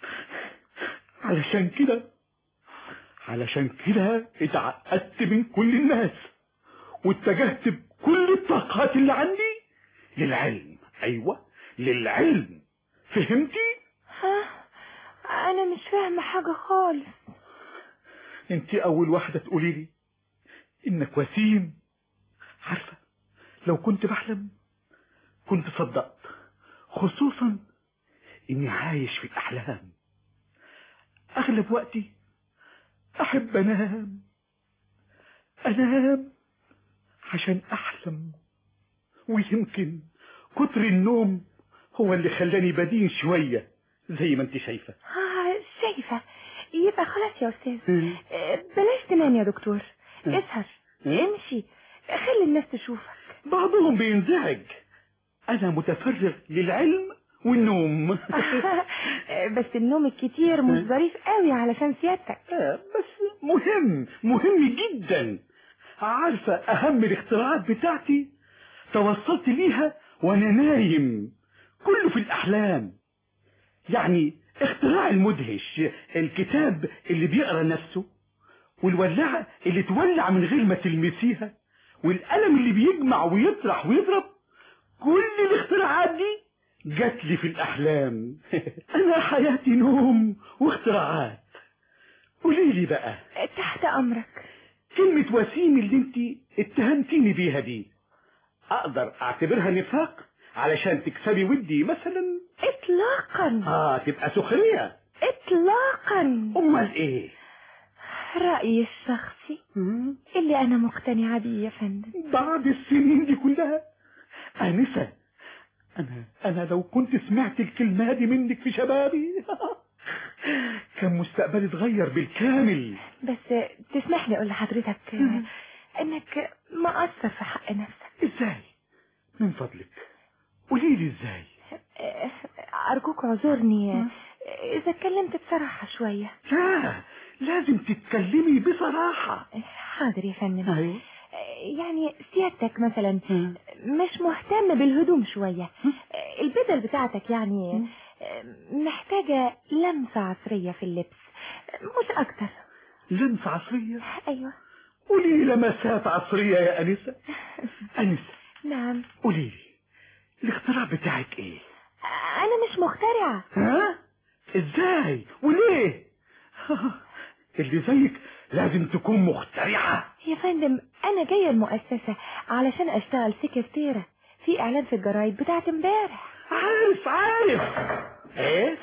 علشان كده علشان كده اتعقدت من كل الناس واتجهت بكل الطاقات اللي عندي للعلم ايوه للعلم فهمتي ها أنا مش فاهمة حاجة خالص انت اول واحده تقولي لي انك وسيم عارفه لو كنت بحلم كنت صدقت خصوصا اني عايش في الاحلام اغلب وقتي احب انام انام عشان احلم ويمكن كتر النوم هو اللي خلاني بدين شويه زي ما انت شايفه آه شايفة يبقى خلاص يا أستاذ آه، بلاش تنام يا دكتور اسهر امشي خلي الناس تشوفك بعضهم بينزعج انا متفرغ للعلم والنوم آه، بس النوم الكتير مش ظريف قوي علشان سيادتك آه، بس مهم مهم جدا عارفة أهم الاختراعات بتاعتي توصلت ليها وأنا نايم كله في الأحلام يعني اختراع المدهش الكتاب اللي بيقرا نفسه والولاعة اللي تولع من غير ما تلمسيها والقلم اللي بيجمع ويطرح ويضرب كل الاختراعات دي جات لي في الأحلام أنا حياتي نوم واختراعات قولي لي بقى آه، تحت أمرك كلمة وسيم اللي انت اتهمتيني بيها دي اقدر اعتبرها نفاق علشان تكسبي ودي مثلا إطلاقا اه تبقى سخرية إطلاقا امال ايه رأيي الشخصي اللي أنا مقتنعة بيه يا فندم بعد السنين دي كلها انسة انا انا لو كنت سمعت الكلمة دي منك في شبابي كان مستقبلي اتغير بالكامل بس تسمح لي أقول لحضرتك آه، إنك مقصر في حق نفسك ازاي من فضلك قولي لي ازاي آه، أرجوك اعذرني آه، إذا اتكلمت بصراحة شوية لا لازم تتكلمي بصراحة حاضر يا فندم ايوه يعني سيادتك مثلا مش مهتم بالهدوم شوية البدل بتاعتك يعني محتاجة لمسة عصرية في اللبس مش أكتر لمسة عصرية أيوة قولي لي لمسات عصرية يا أنسة أنسة نعم قولي لي الاختراع بتاعك ايه انا مش مخترعة ها ازاي وليه اللي زيك لازم تكون مخترعة يا فندم انا جاية المؤسسة علشان اشتغل سكرتيرة في اعلان في الجرايد بتاعت امبارح عارف عارف ايه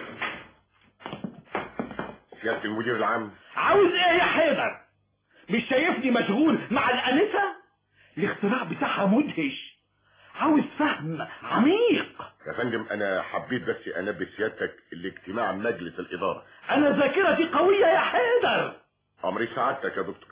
سيادة المدير العام عاوز ايه يا حيدر مش شايفني مشغول مع الانسة الاختراع بتاعها مدهش عاوز فهم عميق يا فندم انا حبيت بس انبه سيادتك لاجتماع مجلس الاداره انا ذاكرتي قوية يا حيدر امري سعادتك يا دكتور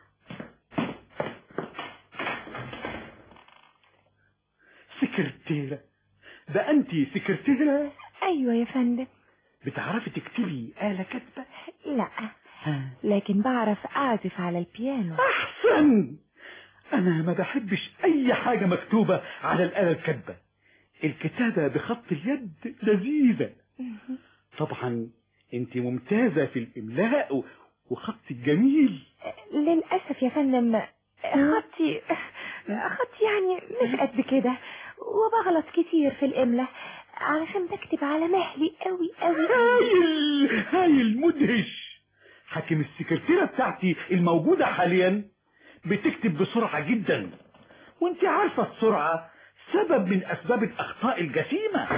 سكرتيرة ده انت سكرتيرة ايوه يا فندم بتعرفي تكتبي آلة كاتبة لا لكن بعرف اعزف على البيانو احسن انا ما بحبش اي حاجة مكتوبة على الآلة الكاتبة الكتابة بخط اليد لذيذة طبعا انت ممتازة في الاملاء و- وخط الجميل للاسف يا فندم خطي خطي يعني مش قد كده وبغلط كتير في الاملاء علشان بكتب على مهلي قوي قوي هايل هايل مدهش حاكم السكرتيرة بتاعتي الموجودة حاليا بتكتب بسرعة جدا وانت عارفة السرعة سبب من اسباب الاخطاء الجسيمة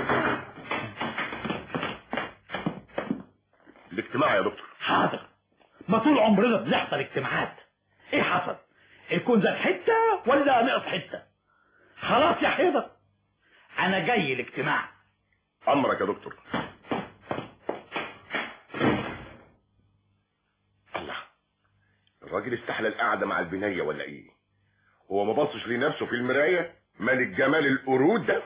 الاجتماع يا دكتور حاضر ما طول عمرنا بنحضر اجتماعات ايه حصل الكون زاد حتة ولا نقص حتة خلاص يا حيدر انا جاي الاجتماع امرك يا دكتور الله الراجل استحلى القعده مع البنيه ولا ايه هو ما بصش لنفسه في المرايه ملك جمال القرود ده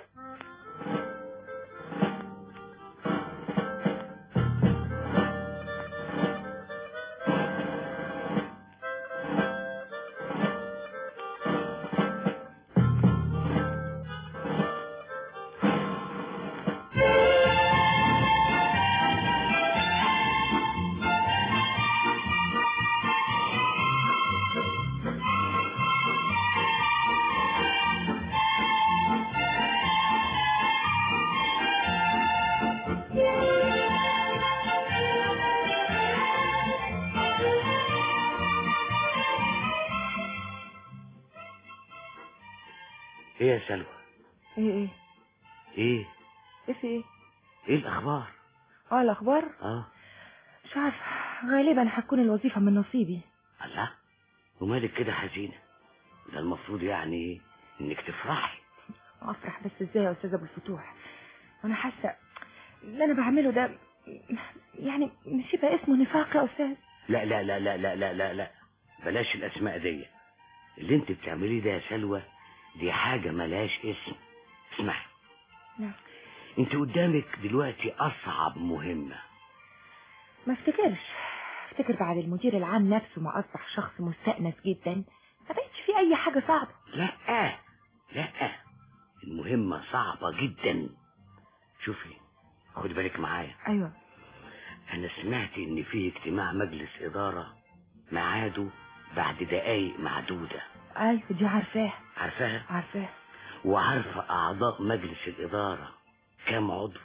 ايه يا سلوى ايه ايه ايه ايه في ايه ايه الاخبار اه الاخبار اه مش عارفه غالبا هتكون الوظيفه من نصيبي الله ومالك كده حزينه ده المفروض يعني انك تفرحي افرح بس ازاي يا استاذ ابو الفتوح انا حاسه اللي انا بعمله ده يعني مش يبقى اسمه نفاق يا استاذ لا لا لا لا لا لا لا لا بلاش الاسماء دي اللي انت بتعمليه ده يا سلوى دي حاجه ملهاش اسم اسمعي نعم. انت قدامك دلوقتي اصعب مهمه ما افتكرش افتكر بعد المدير العام نفسه ما اصبح شخص مستأنس جدا ما بقتش في اي حاجه صعبه لا لا المهمة صعبة جدا شوفي خد بالك معايا ايوه انا سمعت ان في اجتماع مجلس ادارة ميعاده بعد دقايق معدودة ايوه دي عارفاها عارفاها عارفاها وعارفة اعضاء مجلس الادارة كام عضو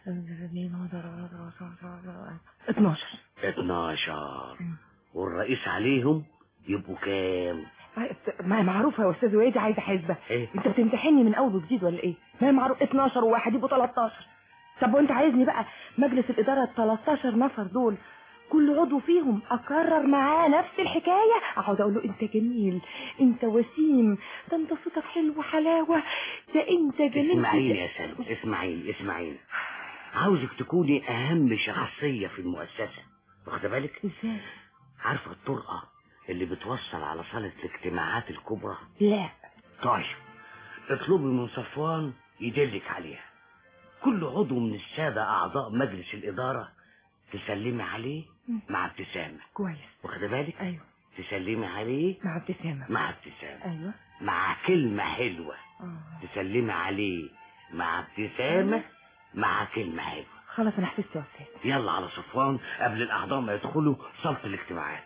12 12 والرئيس عليهم يبقوا كام ما هي معروفه يا استاذ وادي عايزه حسبه ايه انت بتمتحني من اول وجديد ولا ايه ما هي معروف 12 وواحد يبقوا 13 طب وانت عايزني بقى مجلس الاداره ال 13 نفر دول كل عضو فيهم اكرر معاه نفس الحكايه اقعد اقول له انت جميل انت وسيم ده انت صوتك حلو حلاوه ده انت جميل اسمعيني يا سلمى اسمعيني اسمعيني عاوزك تكوني اهم شخصية في المؤسسة واخده بالك ازاي عارفة الطرقة اللي بتوصل على صالة الاجتماعات الكبرى لا طيب اطلبي من صفوان يدلك عليها كل عضو من السادة أعضاء مجلس الإدارة تسلمي عليه مع ابتسامة كويس واخده بالك ايوه تسلمي عليه مع ابتسامه مع ابتسامة ايوه مع كلمة حلوة آه. تسلمي عليه مع ابتسامة مع كلمة حلوة خلاص انا حفظت يا استاذ يلا على صفوان قبل الأعضاء ما يدخلوا صالة الاجتماعات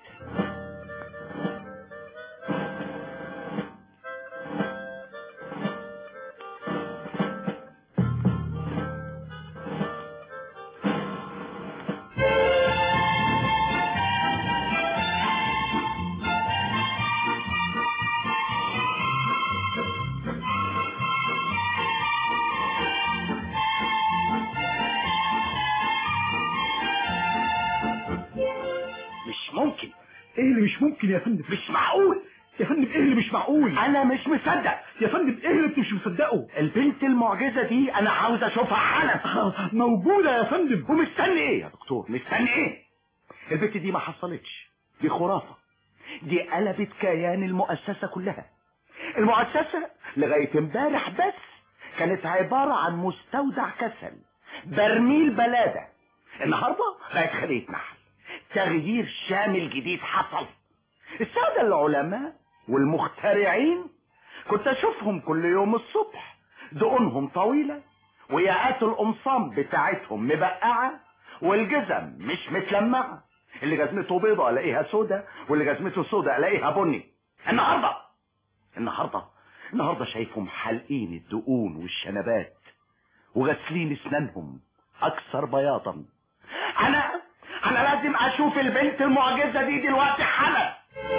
ممكن ايه اللي مش ممكن يا فندم مش معقول يا فندم ايه اللي مش معقول انا مش مصدق يا فندم ايه اللي انت مش مصدقه البنت المعجزة دي انا عاوز اشوفها حالا آه، موجودة يا فندم ومستني ايه يا دكتور مستني ايه البنت دي ما حصلتش دي خرافة دي قلبت كيان المؤسسة كلها المؤسسة لغاية امبارح بس كانت عبارة عن مستودع كسل برميل بلادة النهاردة بقت خلية نحل تغيير شامل جديد حصل السادة العلماء والمخترعين كنت اشوفهم كل يوم الصبح دقونهم طويلة وياقات القمصان بتاعتهم مبقعة والجزم مش متلمعة اللي جزمته بيضة الاقيها سودة واللي جزمته سودة الاقيها بني النهاردة النهاردة النهاردة شايفهم حالقين الدقون والشنبات وغاسلين اسنانهم اكثر بياضا انا انا لازم اشوف البنت المعجزة دي دلوقتي حالا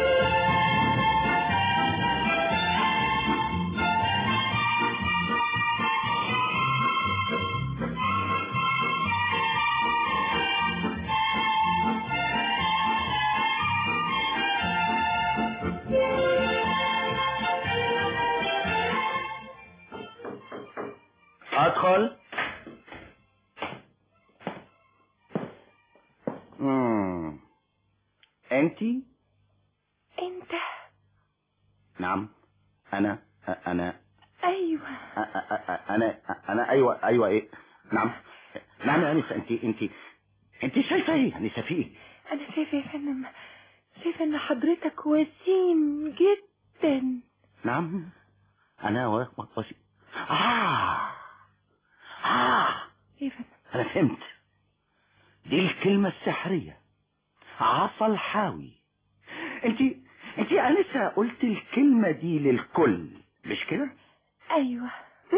ادخل امم انتي انت نعم انا انا ايوه أ- أ- أ- انا انا ايوه ايوه ايه نعم نعم يا انسه انت انت انت شايفه ايه يا انسه في ايه انا شايفه يا فندم شايفه ان حضرتك وسيم جدا نعم انا و... و... وسي... اه اه ايه يا فندم انا فهمت دي الكلمة السحرية عصا الحاوي انت انت يا انسة قلت الكلمة دي للكل مش كده ايوه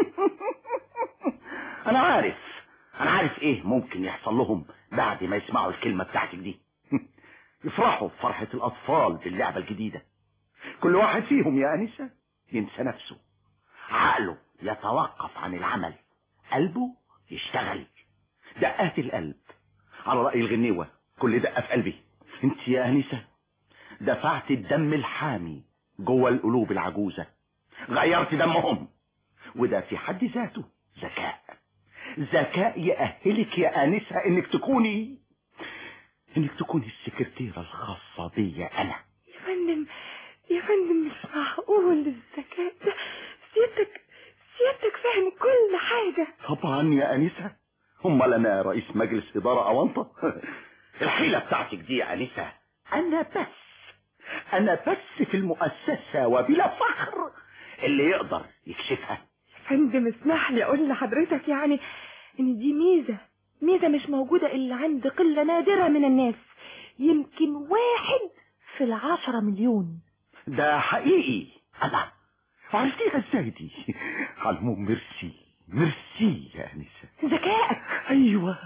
انا عارف انا عارف ايه ممكن يحصل لهم بعد ما يسمعوا الكلمة بتاعتك دي يفرحوا بفرحة الاطفال باللعبة الجديدة كل واحد فيهم يا انسة ينسى نفسه عقله يتوقف عن العمل قلبه يشتغل دقات القلب على رأي الغنيوة كل دقة في قلبي انت يا انسة دفعت الدم الحامي جوه القلوب العجوزة غيرت دمهم وده في حد ذاته ذكاء ذكاء يأهلك يا آنسة انك تكوني انك تكوني السكرتيرة الخاصة بيا انا يا فندم يا فندم مش معقول الذكاء ده سيادتك سيادتك فاهم كل حاجة طبعا يا انسة امال انا رئيس مجلس ادارة اونطة الحيلة بتاعتك دي يا انسة انا بس انا بس في المؤسسة وبلا فخر اللي يقدر يكشفها يا فندم اسمح لي اقول لحضرتك يعني ان دي ميزة ميزة مش موجودة الا عند قلة نادرة من الناس يمكن واحد في العشرة مليون ده حقيقي انا عرفتيها ازاي دي على العموم ميرسي ميرسي يا انسة ذكائك ايوه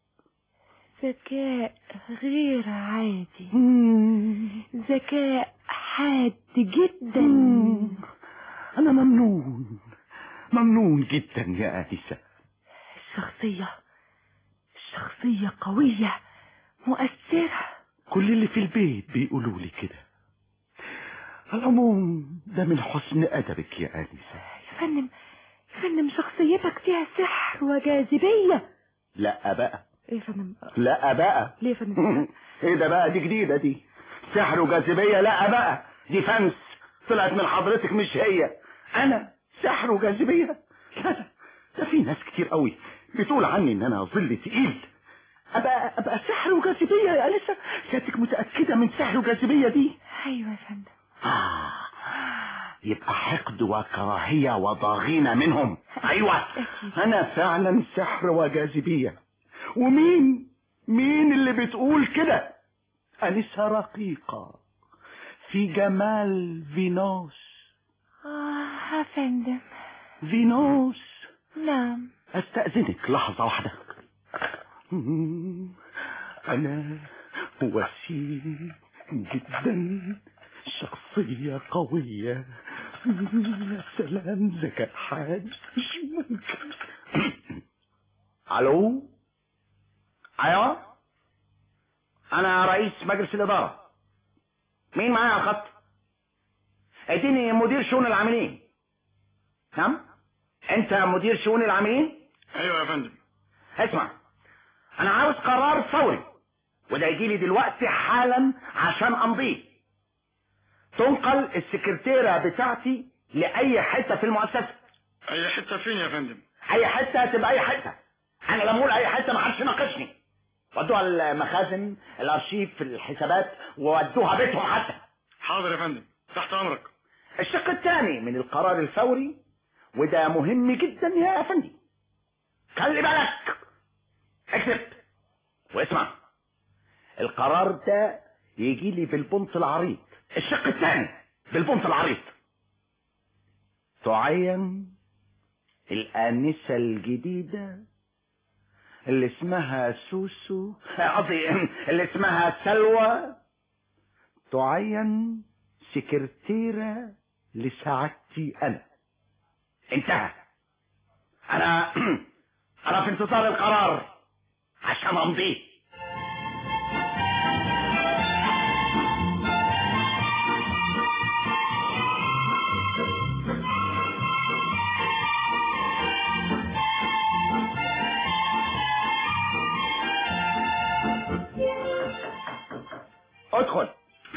ذكاء غير عادي ذكاء حاد جدا انا ممنون ممنون جدا يا انسة الشخصية الشخصية قوية مؤثرة كل اللي في البيت بيقولوا لي كده على العموم ده من حسن ادبك يا انسة يا فندم يا فندم شخصيتك فيها سحر وجاذبية لا بقى ايه يا فندم لا بقى ليه يا فندم ايه ده بقى دي جديدة دي سحر وجاذبية لا بقى دي فانس طلعت من حضرتك مش هي انا سحر وجاذبية لا لا ده في ناس كتير قوي بتقول عني ان انا ظل تقيل ابقى ابقى سحر وجاذبية يا انسة سيادتك متأكدة من سحر وجاذبية دي ايوه يا فندم آه. يبقى حقد وكراهية وضغينة منهم ايوه انا فعلا سحر وجاذبية ومين مين اللي بتقول كده انسة رقيقة في جمال فينوس اه يا فندم فينوس نعم استأذنك لحظة واحدة انا وسيم جدا شخصية قوية يا سلام ذكاء حاد مش ممكن الو ايوه انا رئيس مجلس الاداره مين معايا على الخط اديني مدير شؤون العاملين نعم انت مدير شؤون العاملين ايوه يا فندم اسمع انا عاوز قرار فوري وده يجي لي دلوقتي حالا عشان امضيه تنقل السكرتيرة بتاعتي لأي حتة في المؤسسة اي حته فين يا فندم أي حتة تبقى أي حتة أنا لما أقول أي حتة ما حدش يناقشني ودوها المخازن الأرشيف الحسابات وودوها بيتهم حتى حاضر يا فندم تحت امرك الشق الثاني من القرار الفوري وده مهم جدا يا أفندي خلي بالك اكتب واسمع القرار ده يجي لي بالبنط العريض الشق الثاني بالبنط العريض تعين الآنسة الجديدة اللي اسمها سوسو قصدي اللي اسمها سلوى تعين سكرتيرة لسعادتي أنا انتهى أنا أنا في انتظار القرار عشان أمضيه ادخل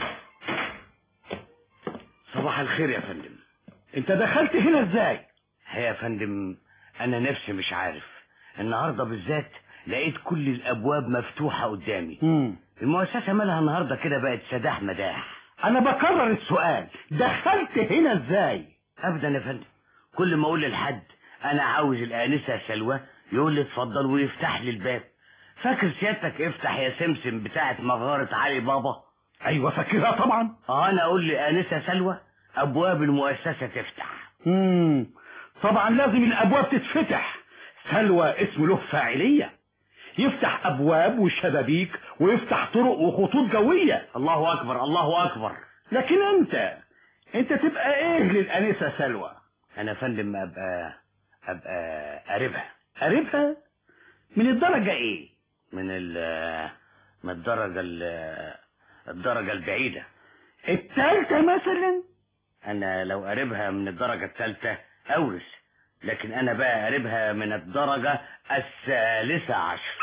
صباح الخير يا فندم انت دخلت هنا ازاي هي يا فندم انا نفسي مش عارف النهارده بالذات لقيت كل الابواب مفتوحه قدامي مم. المؤسسه مالها النهارده كده بقت سداح مداح انا بكرر السؤال دخلت هنا ازاي ابدا يا فندم كل ما اقول لحد انا عاوز الانسه سلوى يقول لي اتفضل ويفتح لي الباب فاكر سيادتك افتح يا سمسم بتاعه مغاره علي بابا ايوه فاكرها طبعا اه انا اقول لانسه سلوى ابواب المؤسسه تفتح مم. طبعا لازم الابواب تتفتح سلوى اسم له فاعليه يفتح ابواب وشبابيك ويفتح طرق وخطوط جويه الله اكبر الله اكبر لكن انت انت تبقى ايه للانسه سلوى انا يا فندم ابقى ابقى قريبها قريبها من الدرجه ايه من ال من الدرجه ال- الدرجه البعيده التالتة مثلا انا لو قريبها من الدرجه الثالثه اورث لكن انا بقى قريبها من الدرجه الثالثه عشر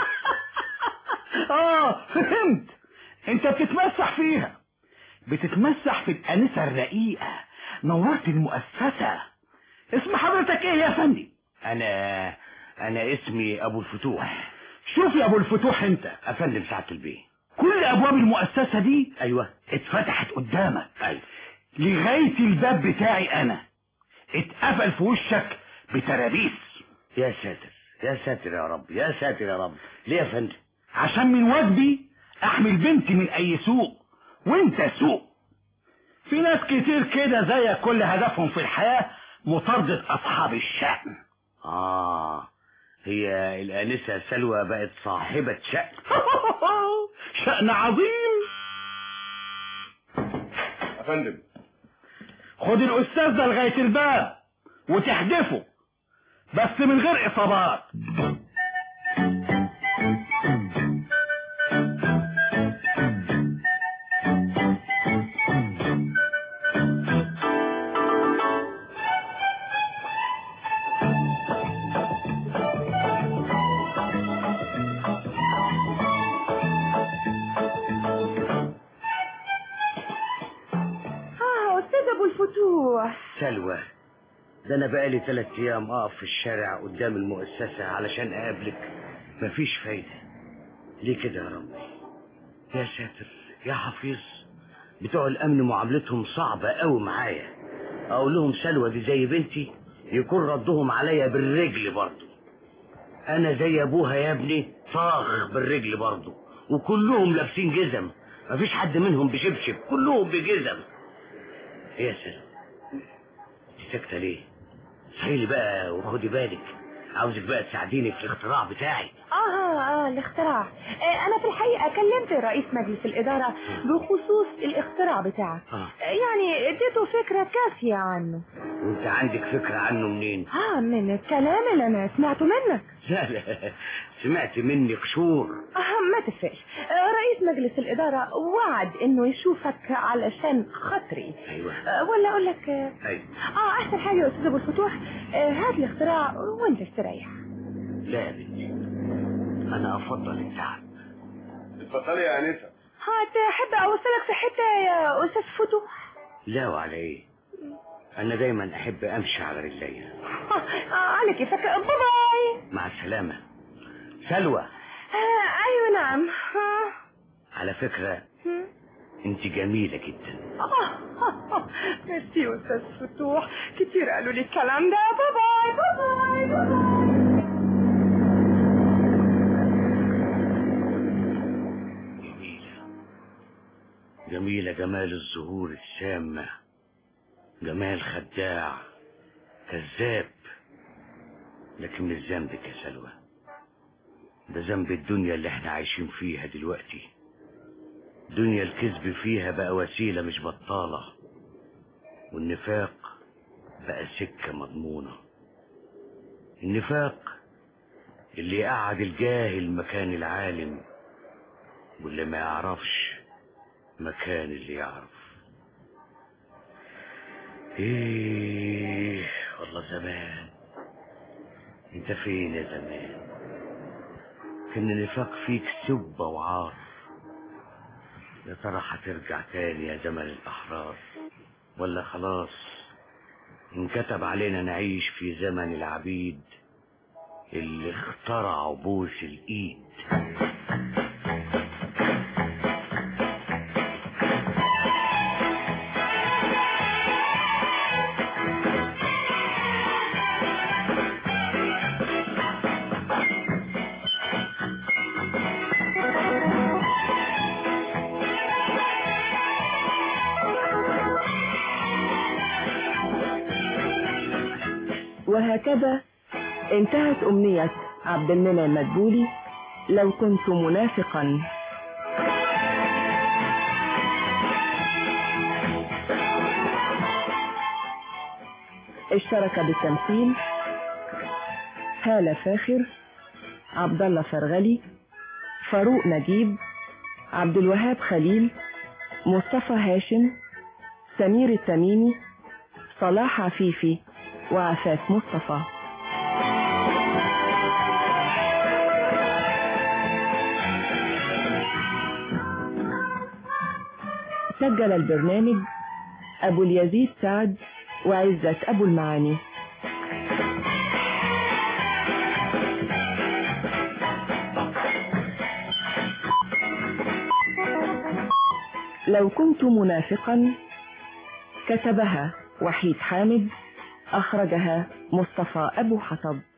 اه فهمت انت بتتمسح فيها بتتمسح في الانسه الرقيقه نورت المؤسسه اسم حضرتك ايه يا فندي انا انا اسمي ابو الفتوح شوف يا ابو الفتوح انت افندم سعاده البيه كل ابواب المؤسسه دي ايوه اتفتحت قدامك ايوه لغايه الباب بتاعي انا اتقفل في وشك بترابيس يا ساتر يا ساتر يا رب يا ساتر يا رب ليه يا فندم عشان من واجبي احمل بنتي من اي سوق وانت سوق في ناس كتير كده زيك كل هدفهم في الحياة مطاردة اصحاب الشأن اه هي الانسه سلوى بقت صاحبه شأن شأن عظيم يا فندم خد الاستاذ ده لغاية الباب وتحدفه بس من غير اصابات اه استاذ ابو الفتوح سلوى ده انا بقالي ثلاث ايام اقف في الشارع قدام المؤسسة علشان اقابلك مفيش فايدة ليه كده يا رب يا ساتر يا حفيظ بتوع الامن معاملتهم صعبة قوي معايا اقول لهم سلوى دي زي بنتي يكون ردهم عليا بالرجل برضه انا زي ابوها يا ابني طاغ بالرجل برضه وكلهم لابسين جزم مفيش حد منهم بشبشب كلهم بجزم يا سلام انت ساكته ليه صحيلي بقى وخدي بالك عاوزك بقى تساعديني في الاختراع بتاعي اه اه الاختراع آه انا في الحقيقة كلمت رئيس مجلس الادارة بخصوص الاختراع بتاعك آه. يعني اديته فكرة كافية عنه وانت عندك فكرة عنه منين اه من الكلام اللي انا سمعته منك لا لا سمعت مني قشور آه ما تفرقش آه رئيس مجلس الادارة وعد انه يشوفك علشان خاطري ايوه آه ولا اقول لك آه ايوه اه احسن حاجة يا استاذ ابو الفتوح آه هات الاختراع وانت استريح لا يا بنتي انا افضل التعب اتفضلي يا انسه هتحب اوصلك في حتة يا استاذ فتوح لا وعلى ايه انا دايما احب امشي على رجلي آه على كيفك باي باي مع السلامة سلوى آه ايوه نعم آه. على فكرة هم. انت جميلة جدا آه، ميرسي يا استاذ فتوح كتير قالوا لي الكلام ده باي باي باي باي باي جميلة جميلة جمال الزهور السامة جمال خداع كذاب لكن مش ذنبك يا سلوى ده ذنب الدنيا اللي احنا عايشين فيها دلوقتي دنيا الكذب فيها بقى وسيلة مش بطالة والنفاق بقى سكة مضمونة النفاق اللي قعد الجاهل مكان العالم واللي ما يعرفش مكان اللي يعرف ايه والله زمان انت فين يا زمان كان النفاق فيك سبة وعار يا ترى هترجع تاني يا زمن الأحرار ولا خلاص انكتب علينا نعيش في زمن العبيد اللي اخترعوا بوس الإيد وهكذا انتهت أمنية عبد المنعم مدبولي لو كنت منافقا اشترك بالتمثيل هالة فاخر عبد الله فرغلي فاروق نجيب عبد الوهاب خليل مصطفى هاشم سمير التميمي صلاح عفيفي وعفاف مصطفى سجل البرنامج أبو اليزيد سعد وعزة أبو المعاني لو كنت منافقا كتبها وحيد حامد أخرجها مصطفى أبو حطب